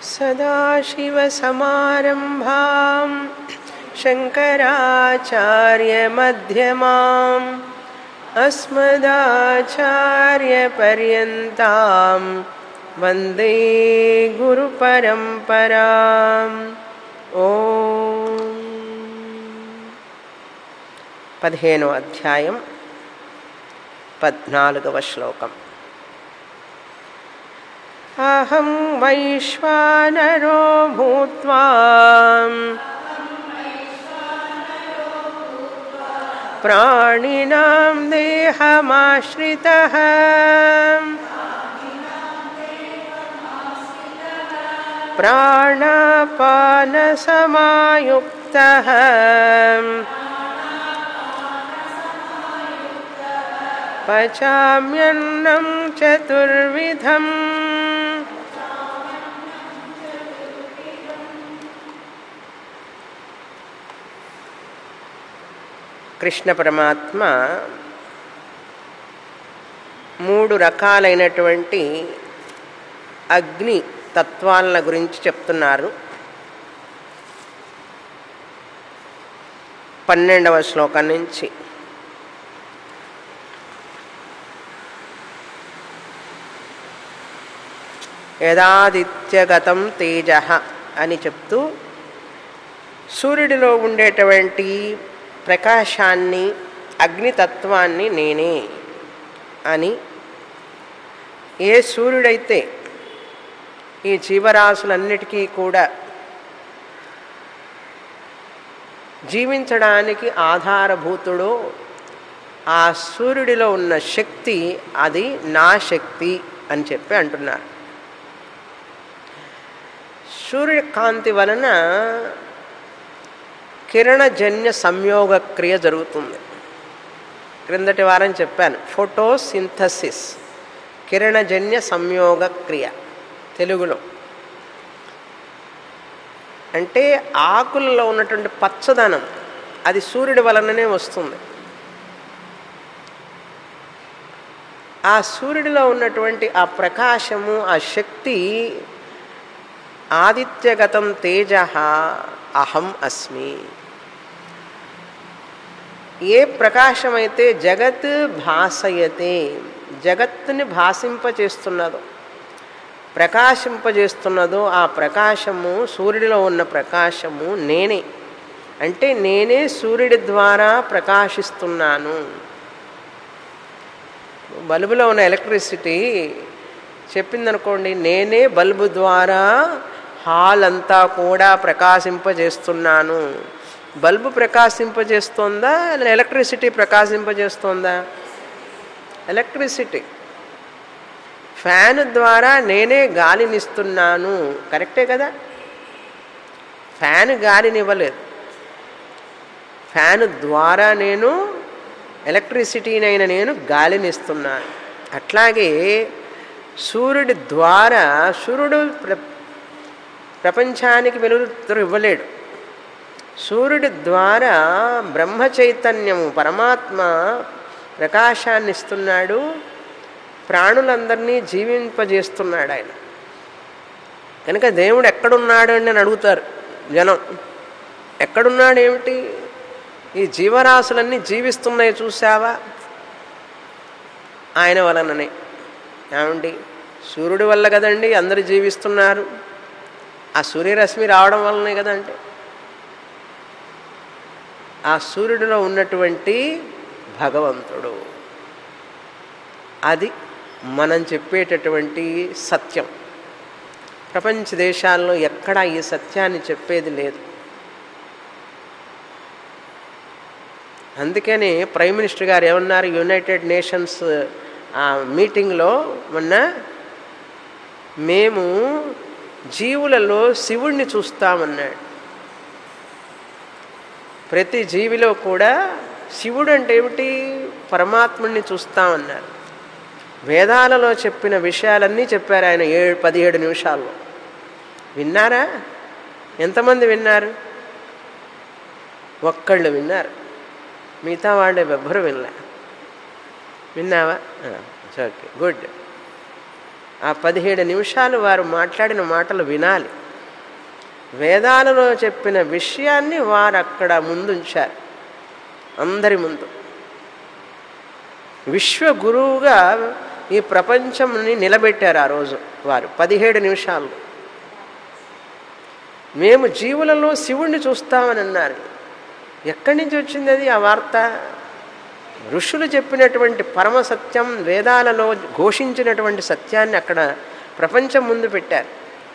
सदाशिवसमारम्भां शङ्कराचार्यमध्यमाम् अस्मदाचार्यपर्यन्तां वन्दे गुरुपरम्पराम् ఓ పదిహేనో అధ్యాయం పద్నాలుగవ శ్లోకం అహం వైశ్వానరో భూత్వా ప్రాణినాం దేహమాశ్రితः प्राणापानसमायुक्तः पचाम्यन्नं चतुर्विधम् కృష్ణ పరమాత్మ మూడు రకాలైనటువంటి అగ్ని తత్వాల గురించి చెప్తున్నారు పన్నెండవ శ్లోకం నుంచి యదాదిత్యగతం తేజ అని చెప్తూ సూర్యుడిలో ఉండేటువంటి ప్రకాశాన్ని అగ్నితత్వాన్ని నేనే అని ఏ సూర్యుడైతే ఈ జీవరాశులన్నిటికీ కూడా జీవించడానికి ఆధారభూతుడో ఆ సూర్యుడిలో ఉన్న శక్తి అది నా శక్తి అని చెప్పి అంటున్నారు సూర్యకాంతి వలన కిరణజన్య సంయోగ క్రియ జరుగుతుంది క్రిందటి వారం చెప్పాను ఫోటోసింథసిస్ కిరణజన్య సంయోగ క్రియ తెలుగులో అంటే ఆకుల్లో ఉన్నటువంటి పచ్చదనం అది సూర్యుడి వలననే వస్తుంది ఆ సూర్యుడిలో ఉన్నటువంటి ఆ ప్రకాశము ఆ శక్తి ఆదిత్యగతం తేజ అహం అస్మి ఏ ప్రకాశమైతే జగత్ భాసయతే జగత్తుని భాషింపచేస్తున్నదో ప్రకాశింపజేస్తున్నదో ఆ ప్రకాశము సూర్యుడిలో ఉన్న ప్రకాశము నేనే అంటే నేనే సూర్యుడి ద్వారా ప్రకాశిస్తున్నాను బల్బులో ఉన్న ఎలక్ట్రిసిటీ చెప్పిందనుకోండి నేనే బల్బు ద్వారా హాల్ అంతా కూడా ప్రకాశింపజేస్తున్నాను బల్బు ప్రకాశింపజేస్తోందా ఎలక్ట్రిసిటీ ప్రకాశింపజేస్తోందా ఎలక్ట్రిసిటీ ఫ్యాన్ ద్వారా నేనే గాలినిస్తున్నాను కరెక్టే కదా ఫ్యాన్ గాలినివ్వలేదు ఫ్యాన్ ద్వారా నేను ఎలక్ట్రిసిటీనైన నేను గాలినిస్తున్నాను అట్లాగే సూర్యుడి ద్వారా సూర్యుడు ప్ర ప్రపంచానికి వెలుగుతూ ఇవ్వలేడు సూర్యుడి ద్వారా బ్రహ్మ చైతన్యము పరమాత్మ ప్రకాశాన్ని ఇస్తున్నాడు ప్రాణులందరినీ జీవింపజేస్తున్నాడు ఆయన కనుక దేవుడు ఎక్కడున్నాడు అని నేను అడుగుతారు జనం ఎక్కడున్నాడు ఏమిటి ఈ జీవరాశులన్నీ జీవిస్తున్నాయి చూసావా ఆయన వలననే ఏమండి సూర్యుడి వల్ల కదండి అందరు జీవిస్తున్నారు ఆ సూర్యరశ్మి రావడం వల్లనే కదండి ఆ సూర్యుడిలో ఉన్నటువంటి భగవంతుడు అది మనం చెప్పేటటువంటి సత్యం ప్రపంచ దేశాల్లో ఎక్కడా ఈ సత్యాన్ని చెప్పేది లేదు అందుకని ప్రైమ్ మినిస్టర్ గారు ఏమన్నారు యునైటెడ్ నేషన్స్ మీటింగ్లో మొన్న మేము జీవులలో శివుణ్ణి చూస్తామన్నాడు ప్రతి జీవిలో కూడా శివుడు అంటే ఏమిటి పరమాత్ముడిని చూస్తామన్నారు వేదాలలో చెప్పిన విషయాలన్నీ చెప్పారు ఆయన ఏడు పదిహేడు నిమిషాల్లో విన్నారా ఎంతమంది విన్నారు ఒక్కళ్ళు విన్నారు మిగతా వాళ్ళు ఎవ్వరు వినలే విన్నావా ఓకే గుడ్ ఆ పదిహేడు నిమిషాలు వారు మాట్లాడిన మాటలు వినాలి వేదాలలో చెప్పిన విషయాన్ని వారు అక్కడ ముందుంచారు అందరి ముందు విశ్వ గురువుగా ఈ ప్రపంచంని నిలబెట్టారు ఆ రోజు వారు పదిహేడు నిమిషాలు మేము జీవులలో శివుణ్ణి చూస్తామని అన్నారు ఎక్కడి నుంచి వచ్చింది అది ఆ వార్త ఋషులు చెప్పినటువంటి పరమ సత్యం వేదాలలో ఘోషించినటువంటి సత్యాన్ని అక్కడ ప్రపంచం ముందు పెట్టారు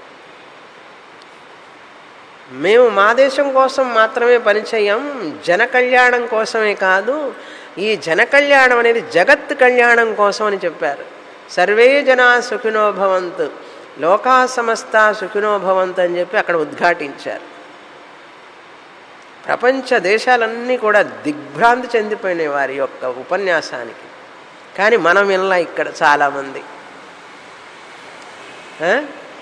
మేము మా దేశం కోసం మాత్రమే పనిచేయం జన కళ్యాణం కోసమే కాదు ఈ జన కళ్యాణం అనేది జగత్ కళ్యాణం కోసం అని చెప్పారు సర్వే జనా సుఖినో భవంతు లోకా సమస్త సుఖినో భవంతు అని చెప్పి అక్కడ ఉద్ఘాటించారు ప్రపంచ దేశాలన్నీ కూడా దిగ్భ్రాంతి చెందిపోయినాయి వారి యొక్క ఉపన్యాసానికి కానీ మనం వినలా ఇక్కడ చాలామంది ఆ?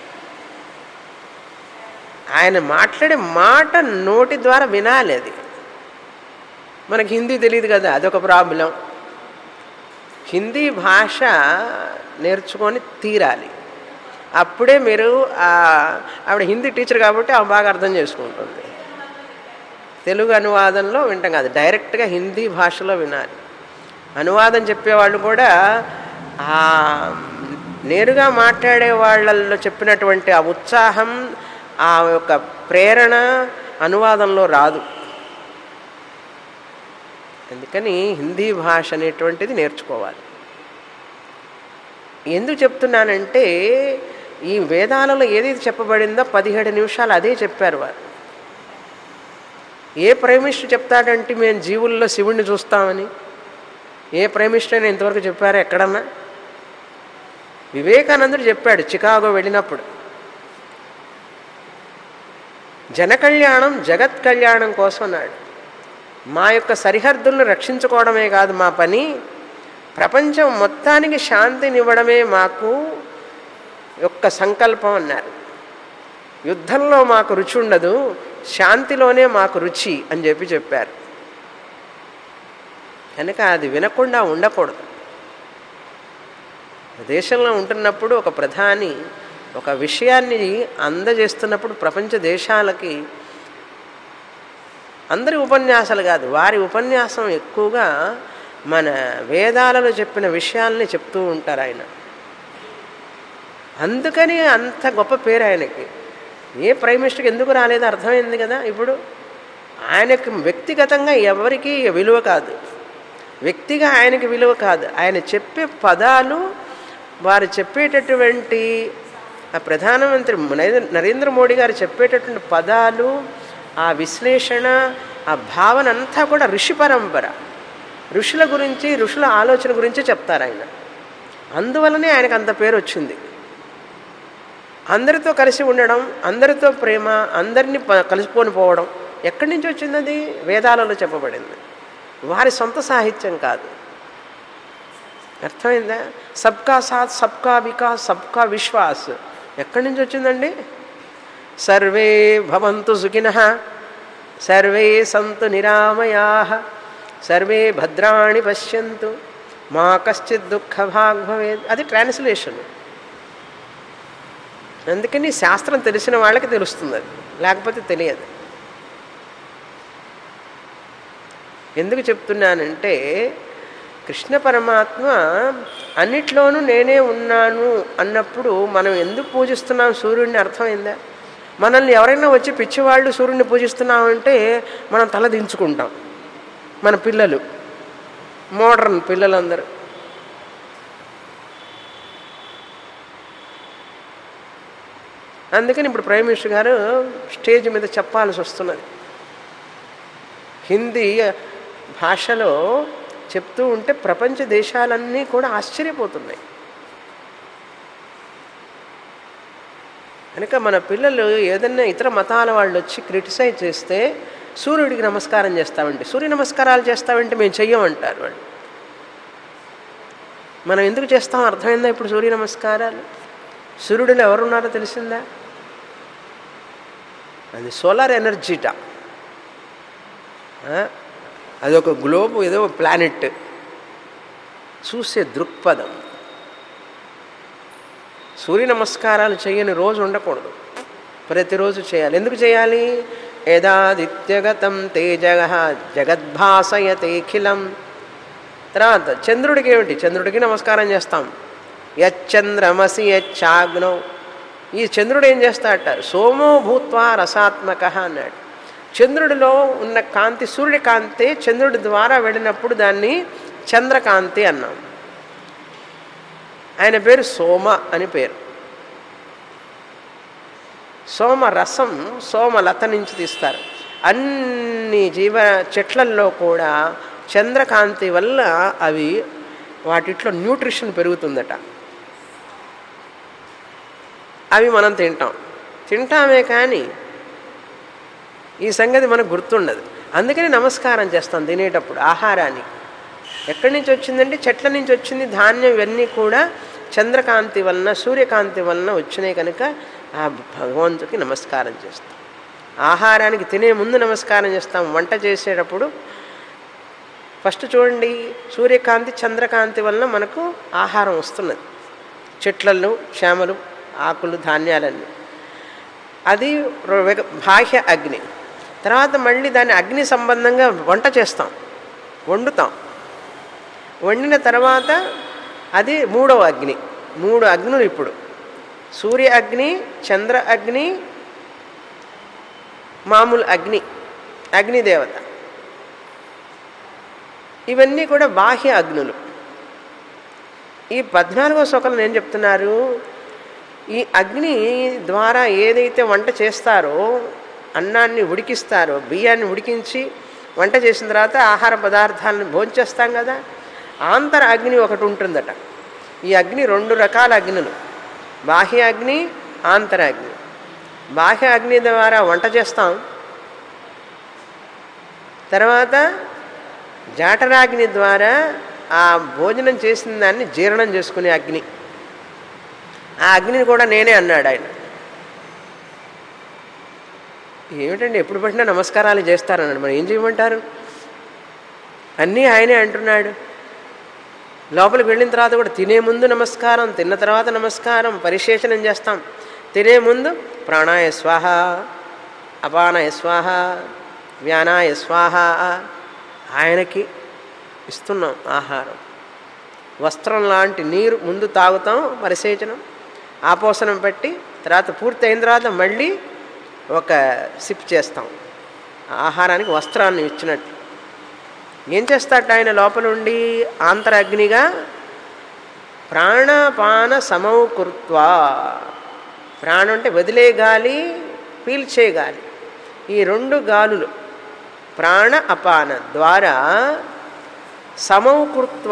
ఆయన మాట్లాడే మాట నోటి ద్వారా వినాలి అది మనకి హిందీ తెలియదు కదా అదొక ప్రాబ్లం హిందీ భాష నేర్చుకొని తీరాలి అప్పుడే మీరు ఆ- ఆవిడ హిందీ టీచర్ కాబట్టి ఆమె బాగా అర్థం చేసుకుంటుంది తెలుగు అనువాదంలో వింటాం కాదు డైరెక్ట్గా హిందీ భాషలో వినాలి అనువాదం చెప్పేవాళ్ళు కూడా ఆ నేరుగా మాట్లాడే వాళ్ళల్లో చెప్పినటువంటి ఆ ఉత్సాహం ఆ యొక్క ప్రేరణ అనువాదంలో రాదు అందుకని హిందీ భాష అనేటువంటిది నేర్చుకోవాలి ఎందుకు చెప్తున్నానంటే ఈ వేదాలలో ఏదైతే చెప్పబడిందో పదిహేడు నిమిషాలు అదే చెప్పారు వారు ఏ ప్రేమిష్ఠు చెప్తాడంటే మేము జీవుల్లో శివుణ్ణి చూస్తామని ఏ ప్రేమిష్ఠు అయినా ఇంతవరకు చెప్పారు ఎక్కడన్నా వివేకానందుడు చెప్పాడు చికాగో వెళ్ళినప్పుడు జన కళ్యాణం జగత్ కళ్యాణం కోసం అన్నాడు మా యొక్క సరిహద్దులను రక్షించుకోవడమే కాదు మా పని ప్రపంచం మొత్తానికి శాంతినివ్వడమే మాకు యొక్క సంకల్పం అన్నారు యుద్ధంలో మాకు రుచి ఉండదు శాంతిలోనే మాకు రుచి అని చెప్పి చెప్పారు కనుక అది వినకుండా ఉండకూడదు దేశంలో ఉంటున్నప్పుడు ఒక ప్రధాని ఒక విషయాన్ని అందజేస్తున్నప్పుడు ప్రపంచ దేశాలకి అందరి ఉపన్యాసాలు కాదు వారి ఉపన్యాసం ఎక్కువగా మన వేదాలలో చెప్పిన విషయాల్ని చెప్తూ ఉంటారు ఆయన అందుకని అంత గొప్ప పేరు ఆయనకి ఏ ప్రైమ్ మినిస్టర్కి ఎందుకు రాలేదో అర్థమైంది కదా ఇప్పుడు ఆయనకి వ్యక్తిగతంగా ఎవరికి విలువ కాదు వ్యక్తిగా ఆయనకి విలువ కాదు ఆయన చెప్పే పదాలు వారు చెప్పేటటువంటి ఆ ప్రధానమంత్రి నరేంద్ర- నరేంద్ర మోడీ గారు చెప్పేటటువంటి పదాలు ఆ విశ్లేషణ ఆ భావన అంతా కూడా ఋషి పరంపర ఋషుల గురించి ఋషుల ఆలోచన గురించి చెప్తారు ఆయన అందువలనే ఆయనకు అంత పేరు వచ్చింది అందరితో కలిసి ఉండడం అందరితో ప్రేమ అందరినీ ప- కలుసుకొని పోవడం ఎక్కడి నుంచి వచ్చింది అది వేదాలలో చెప్పబడింది వారి సొంత సాహిత్యం కాదు అర్థమైందా సబ్కా సాత్ సబ్కా వికాస్ సబ్కా విశ్వాస్ ఎక్కడి నుంచి వచ్చిందండి సర్వే భవంతు సుఖిన సర్వే సంతు నిరామయా సర్వే భద్రాణి పశ్యంతు మా కశ్చిత్ దుఃఖ భాగ్ భవేద్ అది ట్రాన్స్లేషన్ అందుకని శాస్త్రం తెలిసిన వాళ్ళకి తెలుస్తుంది అది లేకపోతే తెలియదు ఎందుకు చెప్తున్నానంటే కృష్ణ పరమాత్మ అన్నిట్లోనూ నేనే ఉన్నాను అన్నప్పుడు మనం ఎందుకు పూజిస్తున్నాం సూర్యుడిని అర్థమైందా మనల్ని ఎవరైనా వచ్చి పిచ్చివాళ్ళు సూర్యుడిని పూజిస్తున్నామంటే మనం తల దించుకుంటాం మన పిల్లలు మోడర్న్ పిల్లలందరూ అందుకని ఇప్పుడు ప్రైమ్ మినిస్టర్ గారు స్టేజ్ మీద చెప్పాల్సి వస్తున్నది హిందీ భాషలో చెప్తూ ఉంటే ప్రపంచ దేశాలన్నీ కూడా ఆశ్చర్యపోతున్నాయి కనుక మన పిల్లలు ఏదన్నా ఇతర మతాల వాళ్ళు వచ్చి క్రిటిసైజ్ చేస్తే సూర్యుడికి నమస్కారం చేస్తామంటే సూర్య నమస్కారాలు చేస్తామంటే మేము చెయ్యమంటారు వాళ్ళు మనం ఎందుకు చేస్తాం అర్థమైందా ఇప్పుడు సూర్య నమస్కారాలు సూర్యుడిలో ఎవరున్నారో తెలిసిందా అది సోలార్ ఎనర్జీట ఆ? అదొక గ్లోబ్ ఏదో ప్లానెట్ చూసే దృక్పథం సూర్య నమస్కారాలు చేయని రోజు ఉండకూడదు ప్రతిరోజు చేయాలి ఎందుకు చేయాలి యదాదిత్యగతం తేజ జగద్భాసయతేఖిలం తర్వాత చంద్రుడికి ఏమిటి చంద్రుడికి నమస్కారం చేస్తాం యచ్చంద్రమసి యచ్చాగ్నౌ ఈ చంద్రుడు ఏం చేస్తాడట సోమో భూత్వా రసాత్మక అన్నాడు చంద్రుడిలో ఉన్న కాంతి సూర్యుడి కాంతి చంద్రుడి ద్వారా వెళ్ళినప్పుడు దాన్ని చంద్రకాంతి అన్నాం ఆయన పేరు సోమ అని పేరు సోమ రసం సోమలత నుంచి తీస్తారు అన్ని జీవ చెట్లల్లో కూడా చంద్రకాంతి వల్ల అవి వాటిట్లో న్యూట్రిషన్ పెరుగుతుందట అవి మనం తింటాం తింటామే కానీ ఈ సంగతి మనకు గుర్తుండదు అందుకని నమస్కారం చేస్తాం తినేటప్పుడు ఆహారాన్ని ఎక్కడి నుంచి వచ్చిందంటే చెట్ల నుంచి వచ్చింది ధాన్యం ఇవన్నీ కూడా చంద్రకాంతి వలన సూర్యకాంతి వలన వచ్చినాయి కనుక ఆ భగవంతుడికి నమస్కారం చేస్తాం ఆహారానికి తినే ముందు నమస్కారం చేస్తాం వంట చేసేటప్పుడు ఫస్ట్ చూడండి సూర్యకాంతి చంద్రకాంతి వలన మనకు ఆహారం వస్తున్నది చెట్లలో క్షేమలు ఆకులు ధాన్యాలన్నీ అది బాహ్య అగ్ని తర్వాత మళ్ళీ దాన్ని అగ్ని సంబంధంగా వంట చేస్తాం వండుతాం వండిన తర్వాత అది మూడవ అగ్ని మూడు అగ్నులు ఇప్పుడు సూర్య అగ్ని చంద్ర అగ్ని మామూలు అగ్ని అగ్నిదేవత ఇవన్నీ కూడా బాహ్య అగ్నులు ఈ పద్నాలుగో శ్లోకంలో ఏం చెప్తున్నారు ఈ అగ్ని ద్వారా ఏదైతే వంట చేస్తారో అన్నాన్ని ఉడికిస్తారో బియ్యాన్ని ఉడికించి వంట చేసిన తర్వాత ఆహార పదార్థాలను భోంచేస్తాం కదా ఆంతర అగ్ని ఒకటి ఉంటుందట ఈ అగ్ని రెండు రకాల అగ్నులు బాహ్య అగ్ని ఆంతర అగ్ని బాహ్య అగ్ని ద్వారా వంట చేస్తాం తర్వాత జాఠరాగ్ని ద్వారా ఆ భోజనం చేసిన దాన్ని జీర్ణం చేసుకునే అగ్ని ఆ అగ్నిని కూడా నేనే అన్నాడు ఆయన ఏమిటండి ఎప్పుడు పట్టినా నమస్కారాలు చేస్తారన్నాడు మరి ఏం చేయమంటారు అన్నీ ఆయనే అంటున్నాడు లోపలికి వెళ్ళిన తర్వాత కూడా తినే ముందు నమస్కారం తిన్న తర్వాత నమస్కారం పరిశేషణం చేస్తాం తినే ముందు ప్రాణాయ స్వాహ అపానాయ స్వాహ వ్యానాయ స్వాహ ఆయనకి ఇస్తున్నాం ఆహారం వస్త్రం లాంటి నీరు ముందు తాగుతాం పరిసేచనం ఆపోసనం పెట్టి తర్వాత పూర్తి అయిన తర్వాత మళ్ళీ ఒక సిప్ చేస్తాం ఆహారానికి వస్త్రాన్ని ఇచ్చినట్టు ఏం చేస్తాడు ఆయన లోపల ఉండి ఆంతరగ్నిగా ప్రాణపాన సమౌకృత్వా ప్రాణం అంటే వదిలే గాలి పీల్చే గాలి ఈ రెండు గాలులు ప్రాణ అపాన ద్వారా సమౌకృత్వ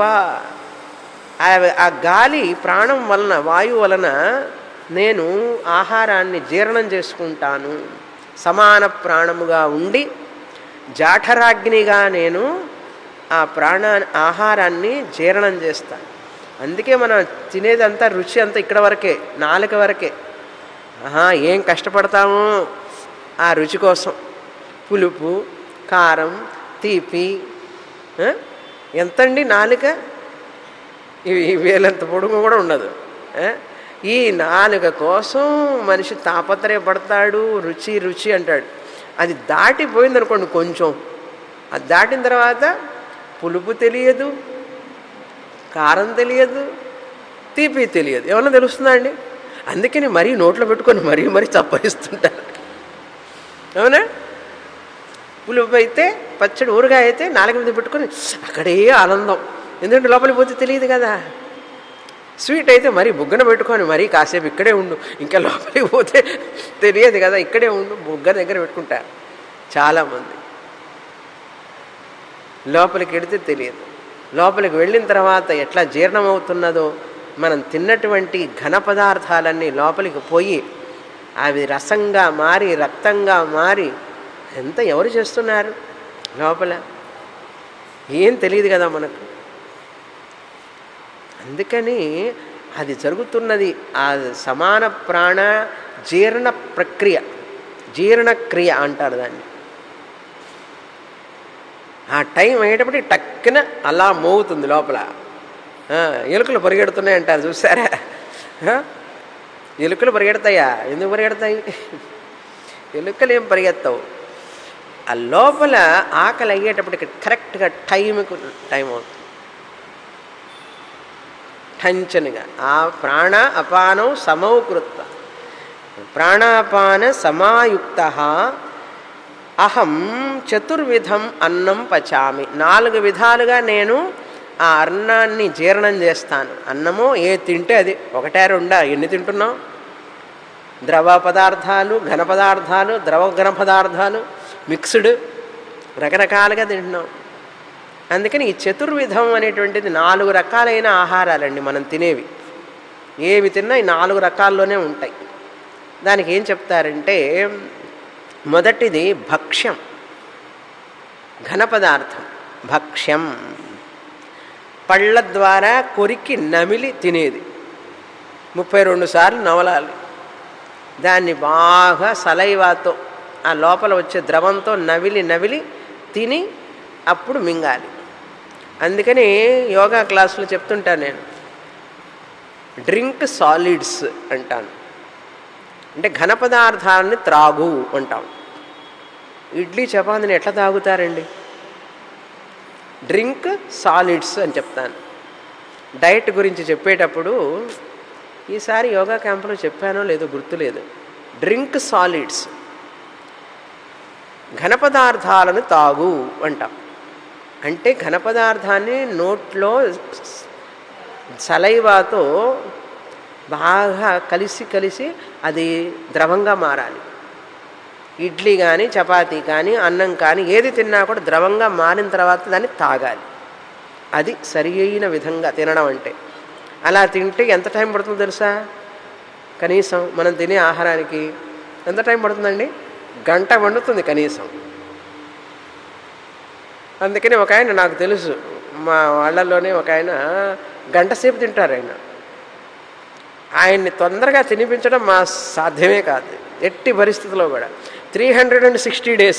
ఆ గాలి ప్రాణం వలన వాయువు వలన నేను ఆహారాన్ని జీర్ణం చేసుకుంటాను సమాన ప్రాణముగా ఉండి జాఠరాగ్నిగా నేను ఆ ప్రాణ ఆహారాన్ని జీర్ణం చేస్తాను అందుకే మనం తినేదంతా రుచి అంతా ఇక్కడ వరకే నాలుక వరకే ఆహా ఏం కష్టపడతాము ఆ రుచి కోసం పులుపు కారం తీపి ఎంతండి నాలుక ఇవి వేలంత పొడుగు కూడా ఉండదు ఈ నాలుక కోసం మనిషి తాపత్రయపడతాడు రుచి రుచి అంటాడు అది దాటిపోయింది అనుకోండి కొంచెం అది దాటిన తర్వాత పులుపు తెలియదు కారం తెలియదు తీపి తెలియదు ఏమన్నా తెలుస్తుందా అండి అందుకని మరీ నోట్లో పెట్టుకొని మరీ మరీ చప్పరిస్తుంటారు అవునా పులుపు అయితే పచ్చడి ఊరగాయ అయితే నాలుగు మీద పెట్టుకొని అక్కడే ఆనందం ఎందుకంటే లోపలికి పోతే తెలియదు కదా స్వీట్ అయితే మరీ బుగ్గన పెట్టుకొని మరీ కాసేపు ఇక్కడే ఉండు ఇంకా లోపలికి పోతే తెలియదు కదా ఇక్కడే ఉండు బుగ్గ దగ్గర పెట్టుకుంటారు చాలామంది లోపలికి వెడితే తెలియదు లోపలికి వెళ్ళిన తర్వాత ఎట్లా జీర్ణమవుతున్నదో మనం తిన్నటువంటి ఘన పదార్థాలన్నీ లోపలికి పోయి అవి రసంగా మారి రక్తంగా మారి ఎంత ఎవరు చేస్తున్నారు లోపల ఏం తెలియదు కదా మనకు అందుకని అది జరుగుతున్నది ఆ సమాన ప్రాణ జీర్ణ ప్రక్రియ జీర్ణక్రియ అంటారు దాన్ని ఆ టైం అయ్యేటప్పటికి టక్కున అలా మోగుతుంది లోపల ఎలుకలు పరిగెడుతున్నాయి అంటారు చూసారా ఎలుకలు పరిగెడతాయా ఎందుకు పరిగెడతాయి ఎలుకలు ఏం పరిగెత్తవు ఆ లోపల ఆకలి అయ్యేటప్పటికి కరెక్ట్గా టైంకు టైం అవుతుంది టంచనుగా ఆ ప్రాణ అపానం సమౌకృత్వ ప్రాణాపాన సమాయుక్త అహం చతుర్విధం అన్నం పచామి నాలుగు విధాలుగా నేను ఆ అన్నాన్ని జీర్ణం చేస్తాను అన్నము ఏ తింటే అది ఒకటే రెండా ఎన్ని తింటున్నాం ద్రవ పదార్థాలు ఘన పదార్థాలు ద్రవ ఘన పదార్థాలు మిక్స్డ్ రకరకాలుగా తింటున్నాం అందుకని ఈ చతుర్విధం అనేటువంటిది నాలుగు రకాలైన ఆహారాలండి మనం తినేవి ఏవి తిన్నా ఈ నాలుగు రకాల్లోనే ఉంటాయి దానికి ఏం చెప్తారంటే మొదటిది భక్ష్యం ఘన పదార్థం భక్ష్యం పళ్ళ ద్వారా కొరికి నమిలి తినేది ముప్పై రెండు సార్లు నవలాలి దాన్ని బాగా సలైవాతో ఆ లోపల వచ్చే ద్రవంతో నవిలి నవిలి తిని అప్పుడు మింగాలి అందుకని యోగా క్లాసులో చెప్తుంటాను నేను డ్రింక్ సాలిడ్స్ అంటాను అంటే ఘన పదార్థాలని త్రాగు అంటాం ఇడ్లీ చపాతీని ఎట్లా తాగుతారండి డ్రింక్ సాలిడ్స్ అని చెప్తాను డైట్ గురించి చెప్పేటప్పుడు ఈసారి యోగా క్యాంపులో చెప్పానో లేదో గుర్తులేదు డ్రింక్ సాలిడ్స్ ఘన పదార్థాలను తాగు అంటాం అంటే ఘన పదార్థాన్ని నోట్లో సలైవాతో బాగా కలిసి కలిసి అది ద్రవంగా మారాలి ఇడ్లీ కానీ చపాతీ కానీ అన్నం కానీ ఏది తిన్నా కూడా ద్రవంగా మారిన తర్వాత దాన్ని తాగాలి అది సరి అయిన విధంగా తినడం అంటే అలా తింటే ఎంత టైం పడుతుందో తెలుసా కనీసం మనం తినే ఆహారానికి ఎంత టైం పడుతుందండి గంట వండుతుంది కనీసం అందుకని ఒక ఆయన నాకు తెలుసు మా వాళ్ళల్లోనే ఒక ఆయన గంట సేపు తింటారు ఆయన ఆయన్ని తొందరగా తినిపించడం మా సాధ్యమే కాదు ఎట్టి పరిస్థితిలో కూడా three hundred and sixty days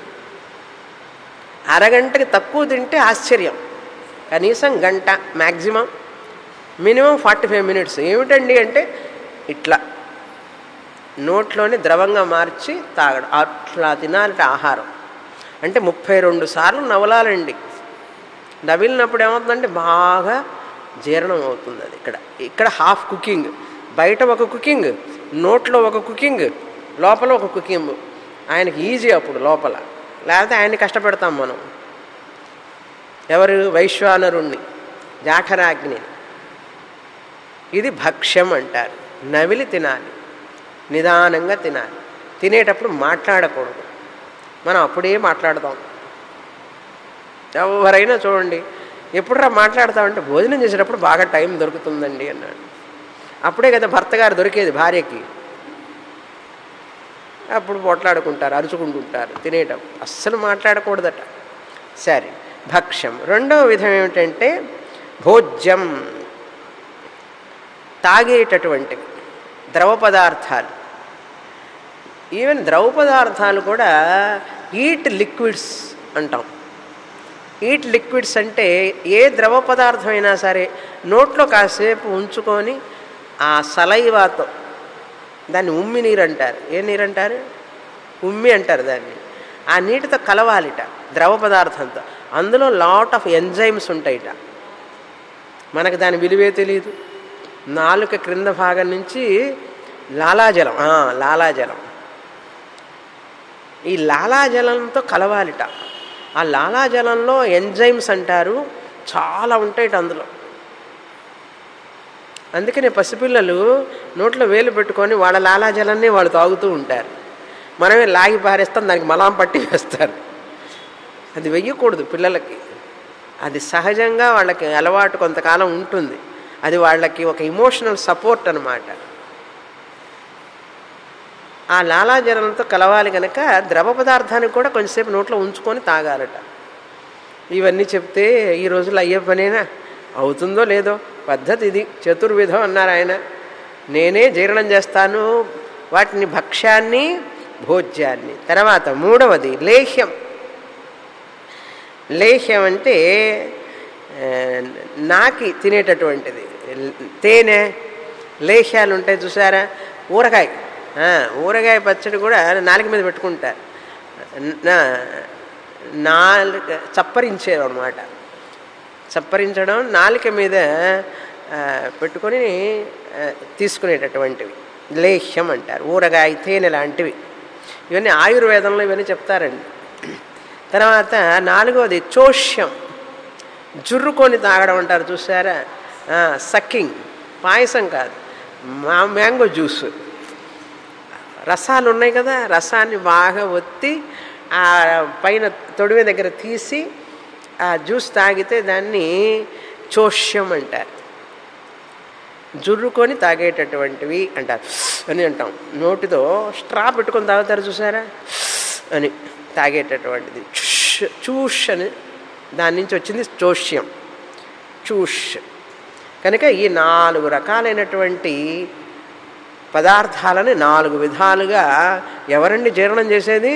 అరగంటకి తక్కువ తింటే ఆశ్చర్యం కనీసం గంట maximum minimum forty five minutes ఏమిటండి అంటే ఇట్లా నోట్లోని ద్రవంగా మార్చి తాగడం అట్లా తినాలంటే ఆహారం అంటే ముప్పై రెండు సార్లు నవలాలండి నవిలినప్పుడు ఏమవుతుందంటే బాగా జీర్ణం అవుతుంది అది ఇక్కడ ఇక్కడ హాఫ్ కుకింగ్ బయట ఒక కుకింగ్ నోట్లో ఒక కుకింగ్ లోపల ఒక కుకింగ్ ఆయనకి ఈజీ అప్పుడు లోపల లేకపోతే ఆయన్ని కష్టపెడతాం మనం ఎవరు వైశ్వానరుణ్ణి జాఠరాగ్ని ఇది భక్ష్యం అంటారు నవిలి తినాలి నిదానంగా తినాలి తినేటప్పుడు మాట్లాడకూడదు మనం అప్పుడే మాట్లాడతాం ఎవరైనా చూడండి ఎప్పుడురా మాట్లాడతామంటే భోజనం చేసేటప్పుడు బాగా టైం దొరుకుతుందండి అన్నాడు అప్పుడే కదా భర్త గారు దొరికేది భార్యకి అప్పుడు పొట్లాడుకుంటారు అరుచుకుంటుంటారు తినేటప్పుడు అస్సలు మాట్లాడకూడదట సరే భక్ష్యం రెండవ విధం ఏమిటంటే భోజ్యం తాగేటటువంటివి ద్రవ పదార్థాలు ఈవెన్ ద్రవ పదార్థాలు కూడా ఈట్ లిక్విడ్స్ అంటాం ఈట్ లిక్విడ్స్ అంటే ఏ ద్రవ పదార్థం అయినా సరే నోట్లో కాసేపు ఉంచుకొని ఆ సలైవాతో దాన్ని ఉమ్మి నీరు అంటారు ఏ నీరు అంటారు ఉమ్మి అంటారు దాన్ని ఆ నీటితో కలవాలిట ద్రవ పదార్థంతో అందులో లాట్ ఆఫ్ ఎంజైమ్స్ ఉంటాయిట మనకు దాని విలువే తెలియదు నాలుక క్రింద భాగం నుంచి లాలాజలం లాలాజలం ఈ లాలాజలంతో కలవాలిట ఆ లాలాజలంలో ఎంజైమ్స్ అంటారు చాలా ఉంటాయిట అందులో అందుకనే పసిపిల్లలు నోట్లో వేలు పెట్టుకొని వాళ్ళ లాలాజలాన్ని వాళ్ళు తాగుతూ ఉంటారు మనమే లాగి పారేస్తాం దానికి మలాం పట్టి వేస్తారు అది వెయ్యకూడదు పిల్లలకి అది సహజంగా వాళ్ళకి అలవాటు కొంతకాలం ఉంటుంది అది వాళ్ళకి ఒక ఇమోషనల్ సపోర్ట్ అనమాట ఆ లాలాజలంతో కలవాలి కనుక ద్రవ పదార్థాన్ని కూడా కొంచెంసేపు నోట్లో ఉంచుకొని తాగాలట ఇవన్నీ చెప్తే ఈ రోజుల్లో అయ్యే పనేనా అవుతుందో లేదో పద్ధతి ఇది చతుర్విధం అన్నారు ఆయన నేనే జీర్ణం చేస్తాను వాటిని భక్ష్యాన్ని భోజ్యాన్ని తర్వాత మూడవది లేహ్యం లేహ్యం అంటే నాకి తినేటటువంటిది తేనె లేహ్యాలు ఉంటాయి చూసారా ఊరగాయ ఆ, ఊరగాయ పచ్చడి కూడా నాలుక మీద పెట్టుకుంటారు నా నాలుక చప్పరించేది అనమాట చప్పరించడం నాలుక మీద ఆ, పెట్టుకొని ఆ, తీసుకునేటటువంటివి లేహ్యం అంటారు ఊరగాయ తేనె లాంటివి ఇవన్నీ ఆయుర్వేదంలో ఇవన్నీ చెప్తారండి తర్వాత నాలుగవది చోష్యం జుర్రుకొని తాగడం అంటారు చూసారా సక్కింగ్ పాయసం కాదు మా మ్యాంగో జ్యూస్ రసాలు ఉన్నాయి కదా రసాన్ని బాగా ఒత్తి ఆ పైన తొడిమి దగ్గర తీసి ఆ జ్యూస్ తాగితే దాన్ని చోష్యం అంటారు జుర్రుకొని తాగేటటువంటివి అంటారు అని అంటాం నోటితో స్ట్రా పెట్టుకొని తాగుతారు చూసారా అని తాగేటటువంటిది చుష్ చూష్ అని దాని నుంచి వచ్చింది చోష్యం చూష్ కనుక ఈ నాలుగు రకాలైనటువంటి పదార్థాలని నాలుగు విధాలుగా ఎవరండి జీర్ణం చేసేది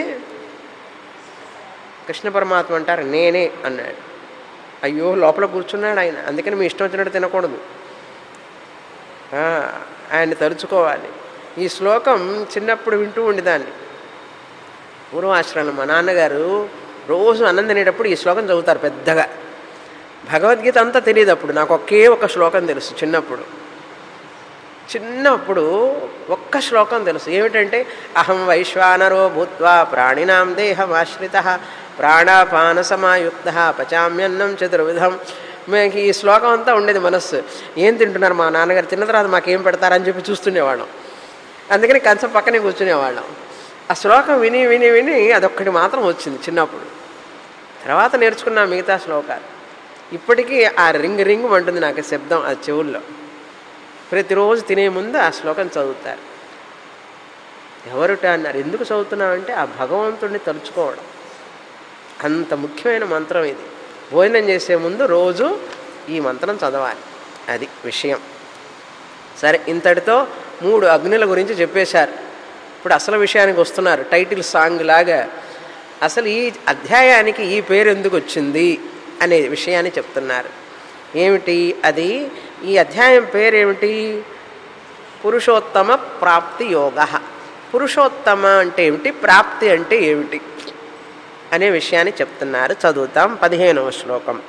కృష్ణ పరమాత్మ అంటారు నేనే అన్నాడు అయ్యో లోపల కూర్చున్నాడు ఆయన అందుకని మీ ఇష్టం వచ్చినట్టు తినకూడదు ఆ, ఆయన్ని తలుచుకోవాలి ఈ శ్లోకం చిన్నప్పుడు వింటూ ఉండేదాన్ని పూర్వాశ్రమం మా నాన్నగారు రోజు అన్నం తినేటప్పుడు ఈ శ్లోకం చదువుతారు పెద్దగా భగవద్గీత అంతా తెలియదు అప్పుడు నాకు ఒకే ఒక శ్లోకం తెలుసు చిన్నప్పుడు చిన్నప్పుడు ఒక్క శ్లోకం తెలుసు ఏమిటంటే అహం వైశ్వానరో భూత్వా ప్రాణినాం దేహమాశ్రిత ప్రాణాపాన సమాయుక్త పచామ్యన్నం చతుర్విధం మీకు ఈ శ్లోకం అంతా ఉండేది మనస్సు ఏం తింటున్నారు మా నాన్నగారు తిన్న తర్వాత మాకేం పెడతారని చెప్పి చూస్తుండేవాళ్ళం అందుకని కంచం పక్కనే కూర్చునేవాళ్ళం ఆ శ్లోకం విని విని విని అదొక్కటి మాత్రం వచ్చింది చిన్నప్పుడు తర్వాత నేర్చుకున్నా మిగతా శ్లోకాలు ఇప్పటికీ ఆ రింగ్ రింగ్ అంటుంది నాకు శబ్దం ఆ చెవుల్లో ప్రతిరోజు తినే ముందు ఆ శ్లోకం చదువుతారు ఎవరుట అన్నారు ఎందుకు చదువుతున్నామంటే ఆ భగవంతుడిని తలుచుకోవడం అంత ముఖ్యమైన మంత్రం ఇది భోజనం చేసే ముందు రోజు ఈ మంత్రం చదవాలి అది విషయం సరే ఇంతటితో మూడు అగ్నుల గురించి చెప్పేశారు ఇప్పుడు అసలు విషయానికి వస్తున్నారు టైటిల్ సాంగ్ లాగా అసలు ఈ అధ్యాయానికి ఈ పేరు ఎందుకు వచ్చింది అనే విషయాన్ని చెప్తున్నారు ఏమిటి అది ఈ అధ్యాయం పేరేమిటి పురుషోత్తమ ప్రాప్తి యోగ పురుషోత్తమ అంటే ఏమిటి ప్రాప్తి అంటే ఏమిటి అనే విషయాన్ని చెప్తున్నారు చదువుతాం పదిహేనవ శ్లోకం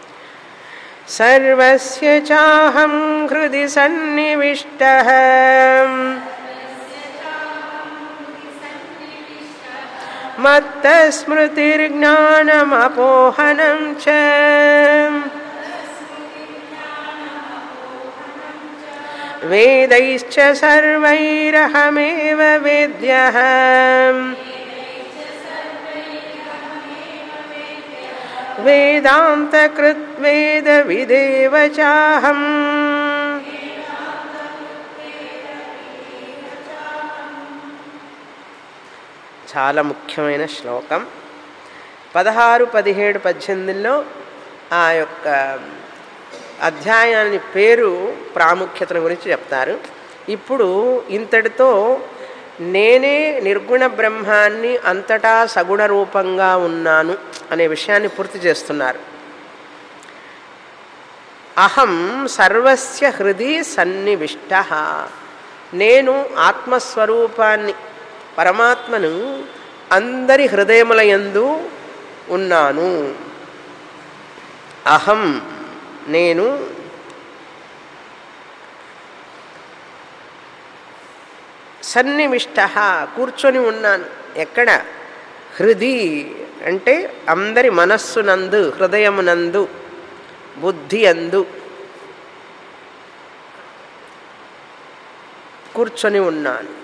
సర్వస్య చాహం హృది సన్నివిష్ట మత్తస్మృతిర్జ్ఞానమపోహనం చ వేदैश्च सर्वैरहमेव वेद्यः वेदान्तकृत्वेदविदेव चाहम् చాలా ముఖ్యమైన శ్లోకం పదహారు పదిహేడు పద్దెనిమిదిలో ఆ యొక్క అధ్యాయాన్ని పేరు ప్రాముఖ్యతల గురించి చెప్తారు ఇప్పుడు ఇంతటితో నేనే నిర్గుణ బ్రహ్మాన్ని అంతటా సగుణ రూపంగా ఉన్నాను అనే విషయాన్ని పూర్తి చేస్తున్నారు అహం సర్వస్య హృది సన్నివిష్ట నేను ఆత్మస్వరూపాన్ని పరమాత్మను అందరి హృదయములయందు ఉన్నాను అహం నేను సన్నివిష్ట కూర్చొని ఉన్నాను ఎక్కడ హృది అంటే అందరి మనస్సునందు హృదయమునందు బుద్ధి అందు కూర్చొని ఉన్నాను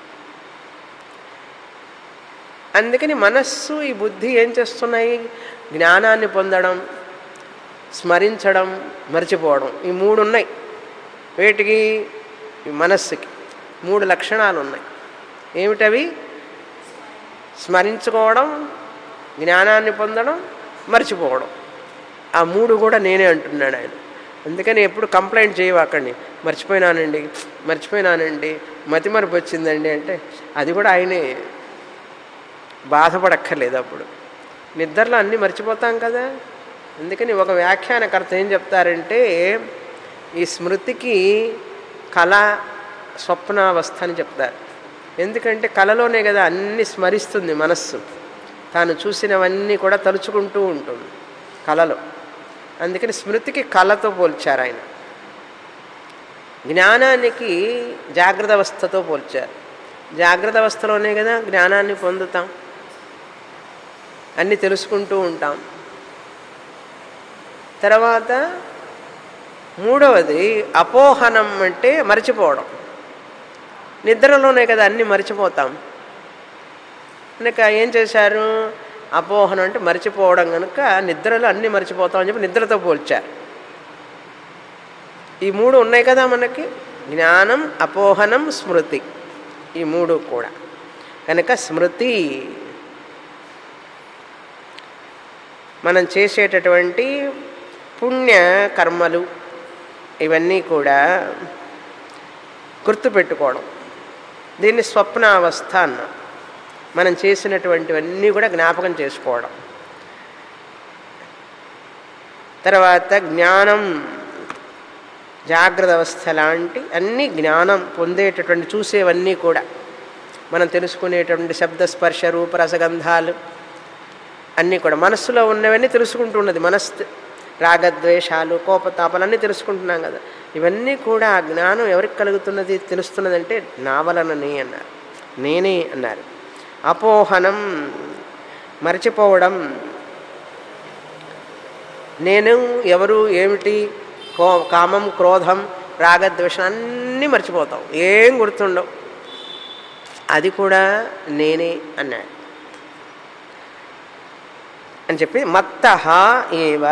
అందుకని మనస్సు ఈ బుద్ధి ఏం చేస్తున్నాయి జ్ఞానాన్ని పొందడం స్మరించడం మర్చిపోవడం ఈ మూడు ఉన్నాయి వేటికి ఈ మనస్సుకి మూడు లక్షణాలు ఉన్నాయి ఏమిటవి స్మరించుకోవడం జ్ఞానాన్ని పొందడం మర్చిపోవడం ఆ మూడు కూడా నేనే అంటున్నాడు ఆయన అందుకని ఎప్పుడు కంప్లైంట్ చేయవాకండి మర్చిపోయినానండి మర్చిపోయినానండి మతిమరుపు వచ్చిందండి అంటే అది కూడా ఆయనే బాధపడక్కర్లేదు అప్పుడు నిద్రలో అన్నీ మర్చిపోతాం కదా అందుకని ఒక వ్యాఖ్యానకర్త ఏం చెప్తారంటే ఈ స్మృతికి కళ స్వప్నావస్థ అని చెప్తారు ఎందుకంటే కళలోనే కదా అన్ని స్మరిస్తుంది మనస్సు తాను చూసినవన్నీ కూడా తలుచుకుంటూ ఉంటుంది కళలో అందుకని స్మృతికి కళతో పోల్చారు ఆయన జ్ఞానానికి జాగ్రత్త అవస్థతో పోల్చారు జాగ్రత్త అవస్థలోనే కదా జ్ఞానాన్ని పొందుతాం అన్నీ తెలుసుకుంటూ ఉంటాం తర్వాత మూడవది అపోహనం అంటే మర్చిపోవడం నిద్రలోనే కదా అన్నీ మర్చిపోతాం కనుక ఏం చేశారు అపోహనం అంటే మర్చిపోవడం కనుక నిద్రలో అన్నీ మర్చిపోతాం అని చెప్పి నిద్రతో పోల్చారు ఈ మూడు ఉన్నాయి కదా మనకి జ్ఞానం అపోహనం స్మృతి ఈ మూడు కూడా కనుక స్మృతి మనం చేసేటటువంటి పుణ్య కర్మలు ఇవన్నీ కూడా గుర్తుపెట్టుకోవడం దీన్ని స్వప్నావస్థ అన్నాం మనం చేసినటువంటివన్నీ కూడా జ్ఞాపకం చేసుకోవడం తర్వాత జ్ఞానం జాగ్రత్త అవస్థ లాంటి అన్ని జ్ఞానం పొందేటటువంటి చూసేవన్నీ కూడా మనం తెలుసుకునేటువంటి శబ్ద స్పర్శ రూప రసగంధాలు అన్నీ కూడా మనస్సులో ఉన్నవన్నీ తెలుసుకుంటున్నది మనస్సు రాగద్వేషాలు కోపతాపాలు అన్నీ తెలుసుకుంటున్నాం కదా ఇవన్నీ కూడా ఆ జ్ఞానం ఎవరికి కలుగుతున్నది తెలుస్తున్నదంటే నా వలననే అన్నారు నేనే అన్నారు అపోహనం మర్చిపోవడం నేను ఎవరు ఏమిటి కో కామం క్రోధం రాగద్వేషం అన్నీ మర్చిపోతాం ఏం గుర్తుండవు అది కూడా నేనే అన్నాడు అని చెప్పి మత్త ఏవ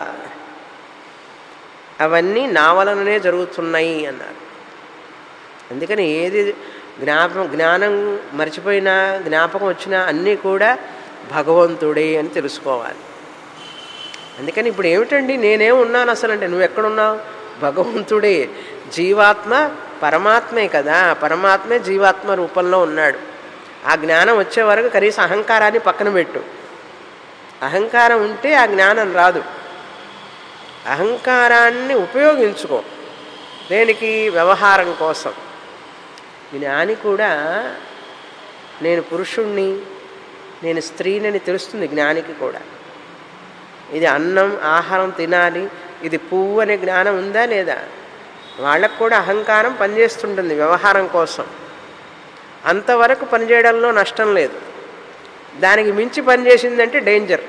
అవన్నీ నా వలననే జరుగుతున్నాయి అన్నారు అందుకని ఏది జ్ఞాపకం జ్ఞానం మర్చిపోయినా జ్ఞాపకం వచ్చినా అన్నీ కూడా భగవంతుడే అని తెలుసుకోవాలి అందుకని ఇప్పుడు ఏమిటండి నేనేం ఉన్నాను అసలు అంటే నువ్వు ఎక్కడున్నావు భగవంతుడే జీవాత్మ పరమాత్మే కదా పరమాత్మే జీవాత్మ రూపంలో ఉన్నాడు ఆ జ్ఞానం వచ్చే వరకు కనీసం అహంకారాన్ని పక్కన పెట్టు అహంకారం ఉంటే ఆ జ్ఞానం రాదు అహంకారాన్ని ఉపయోగించుకో దేనికి వ్యవహారం కోసం జ్ఞాని కూడా నేను పురుషుణ్ణి నేను స్త్రీనని తెలుస్తుంది జ్ఞానికి కూడా ఇది అన్నం ఆహారం తినాలి ఇది పువ్వు అనే జ్ఞానం ఉందా లేదా వాళ్ళకు కూడా అహంకారం పనిచేస్తుంటుంది వ్యవహారం కోసం అంతవరకు పనిచేయడంలో నష్టం లేదు దానికి మించి పనిచేసిందంటే డేంజర్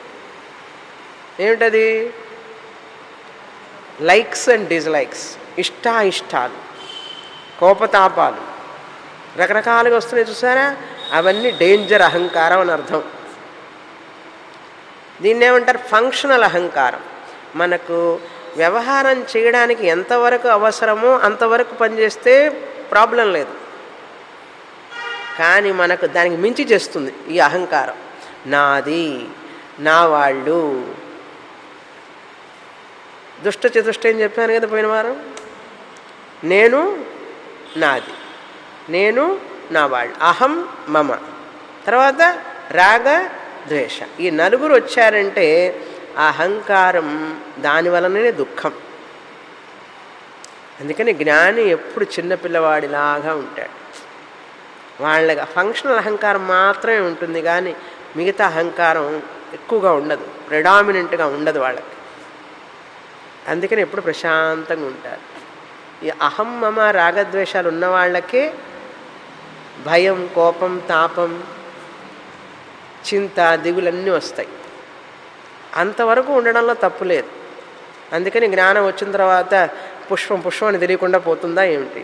ఏమిటది లైక్స్ అండ్ డిస్లైక్స్ ఇష్టాయిష్టాలు కోపతాపాలు రకరకాలుగా వస్తున్నాయి చూసారా అవన్నీ డేంజర్ అహంకారం అని అర్థం దీన్ని ఏమంటారు ఫంక్షనల్ అహంకారం మనకు వ్యవహారం చేయడానికి ఎంతవరకు అవసరమో అంతవరకు పనిచేస్తే ప్రాబ్లం లేదు కానీ మనకు దానికి మించి చేస్తుంది ఈ అహంకారం నాది నా వాళ్ళు దుష్ట చతుష్ట అని చెప్పాను కదా పోయిన వారం నేను నాది నేను నా వాళ్ళు అహం మమ తర్వాత రాగ ద్వేష ఈ నలుగురు వచ్చారంటే ఆ అహంకారం దాని వలననే దుఃఖం అందుకని జ్ఞాని ఎప్పుడు చిన్నపిల్లవాడిలాగా ఉంటాడు వాళ్ళ ఫంక్షనల్ అహంకారం మాత్రమే ఉంటుంది కానీ మిగతా అహంకారం ఎక్కువగా ఉండదు ప్రెడామినెంట్గా ఉండదు వాళ్ళకి అందుకని ఎప్పుడు ప్రశాంతంగా ఉంటారు ఈ అహం మమ రాగద్వేషాలు ఉన్న వాళ్ళకే భయం కోపం తాపం చింత దిగులన్నీ వస్తాయి అంతవరకు ఉండడంలో తప్పు లేదు అందుకని జ్ఞానం వచ్చిన తర్వాత పుష్పం పుష్పం అని తెలియకుండా పోతుందా ఏమిటి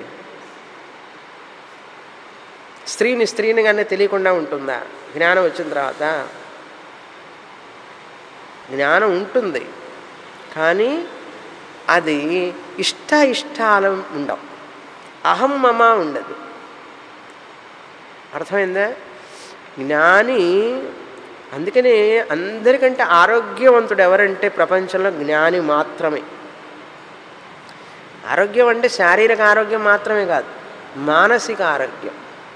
స్త్రీని స్త్రీని కానీ తెలియకుండా ఉంటుందా జ్ఞానం వచ్చిన తర్వాత జ్ఞానం ఉంటుంది కానీ అది ఇష్ట ఇష్టాలు ఉండవు అహం మమ ఉండదు అర్థమైందా జ్ఞాని అందుకనే అందరికంటే ఆరోగ్యవంతుడు ఎవరంటే ప్రపంచంలో జ్ఞాని మాత్రమే ఆరోగ్యం అంటే శారీరక ఆరోగ్యం మాత్రమే కాదు మానసిక ఆరోగ్యం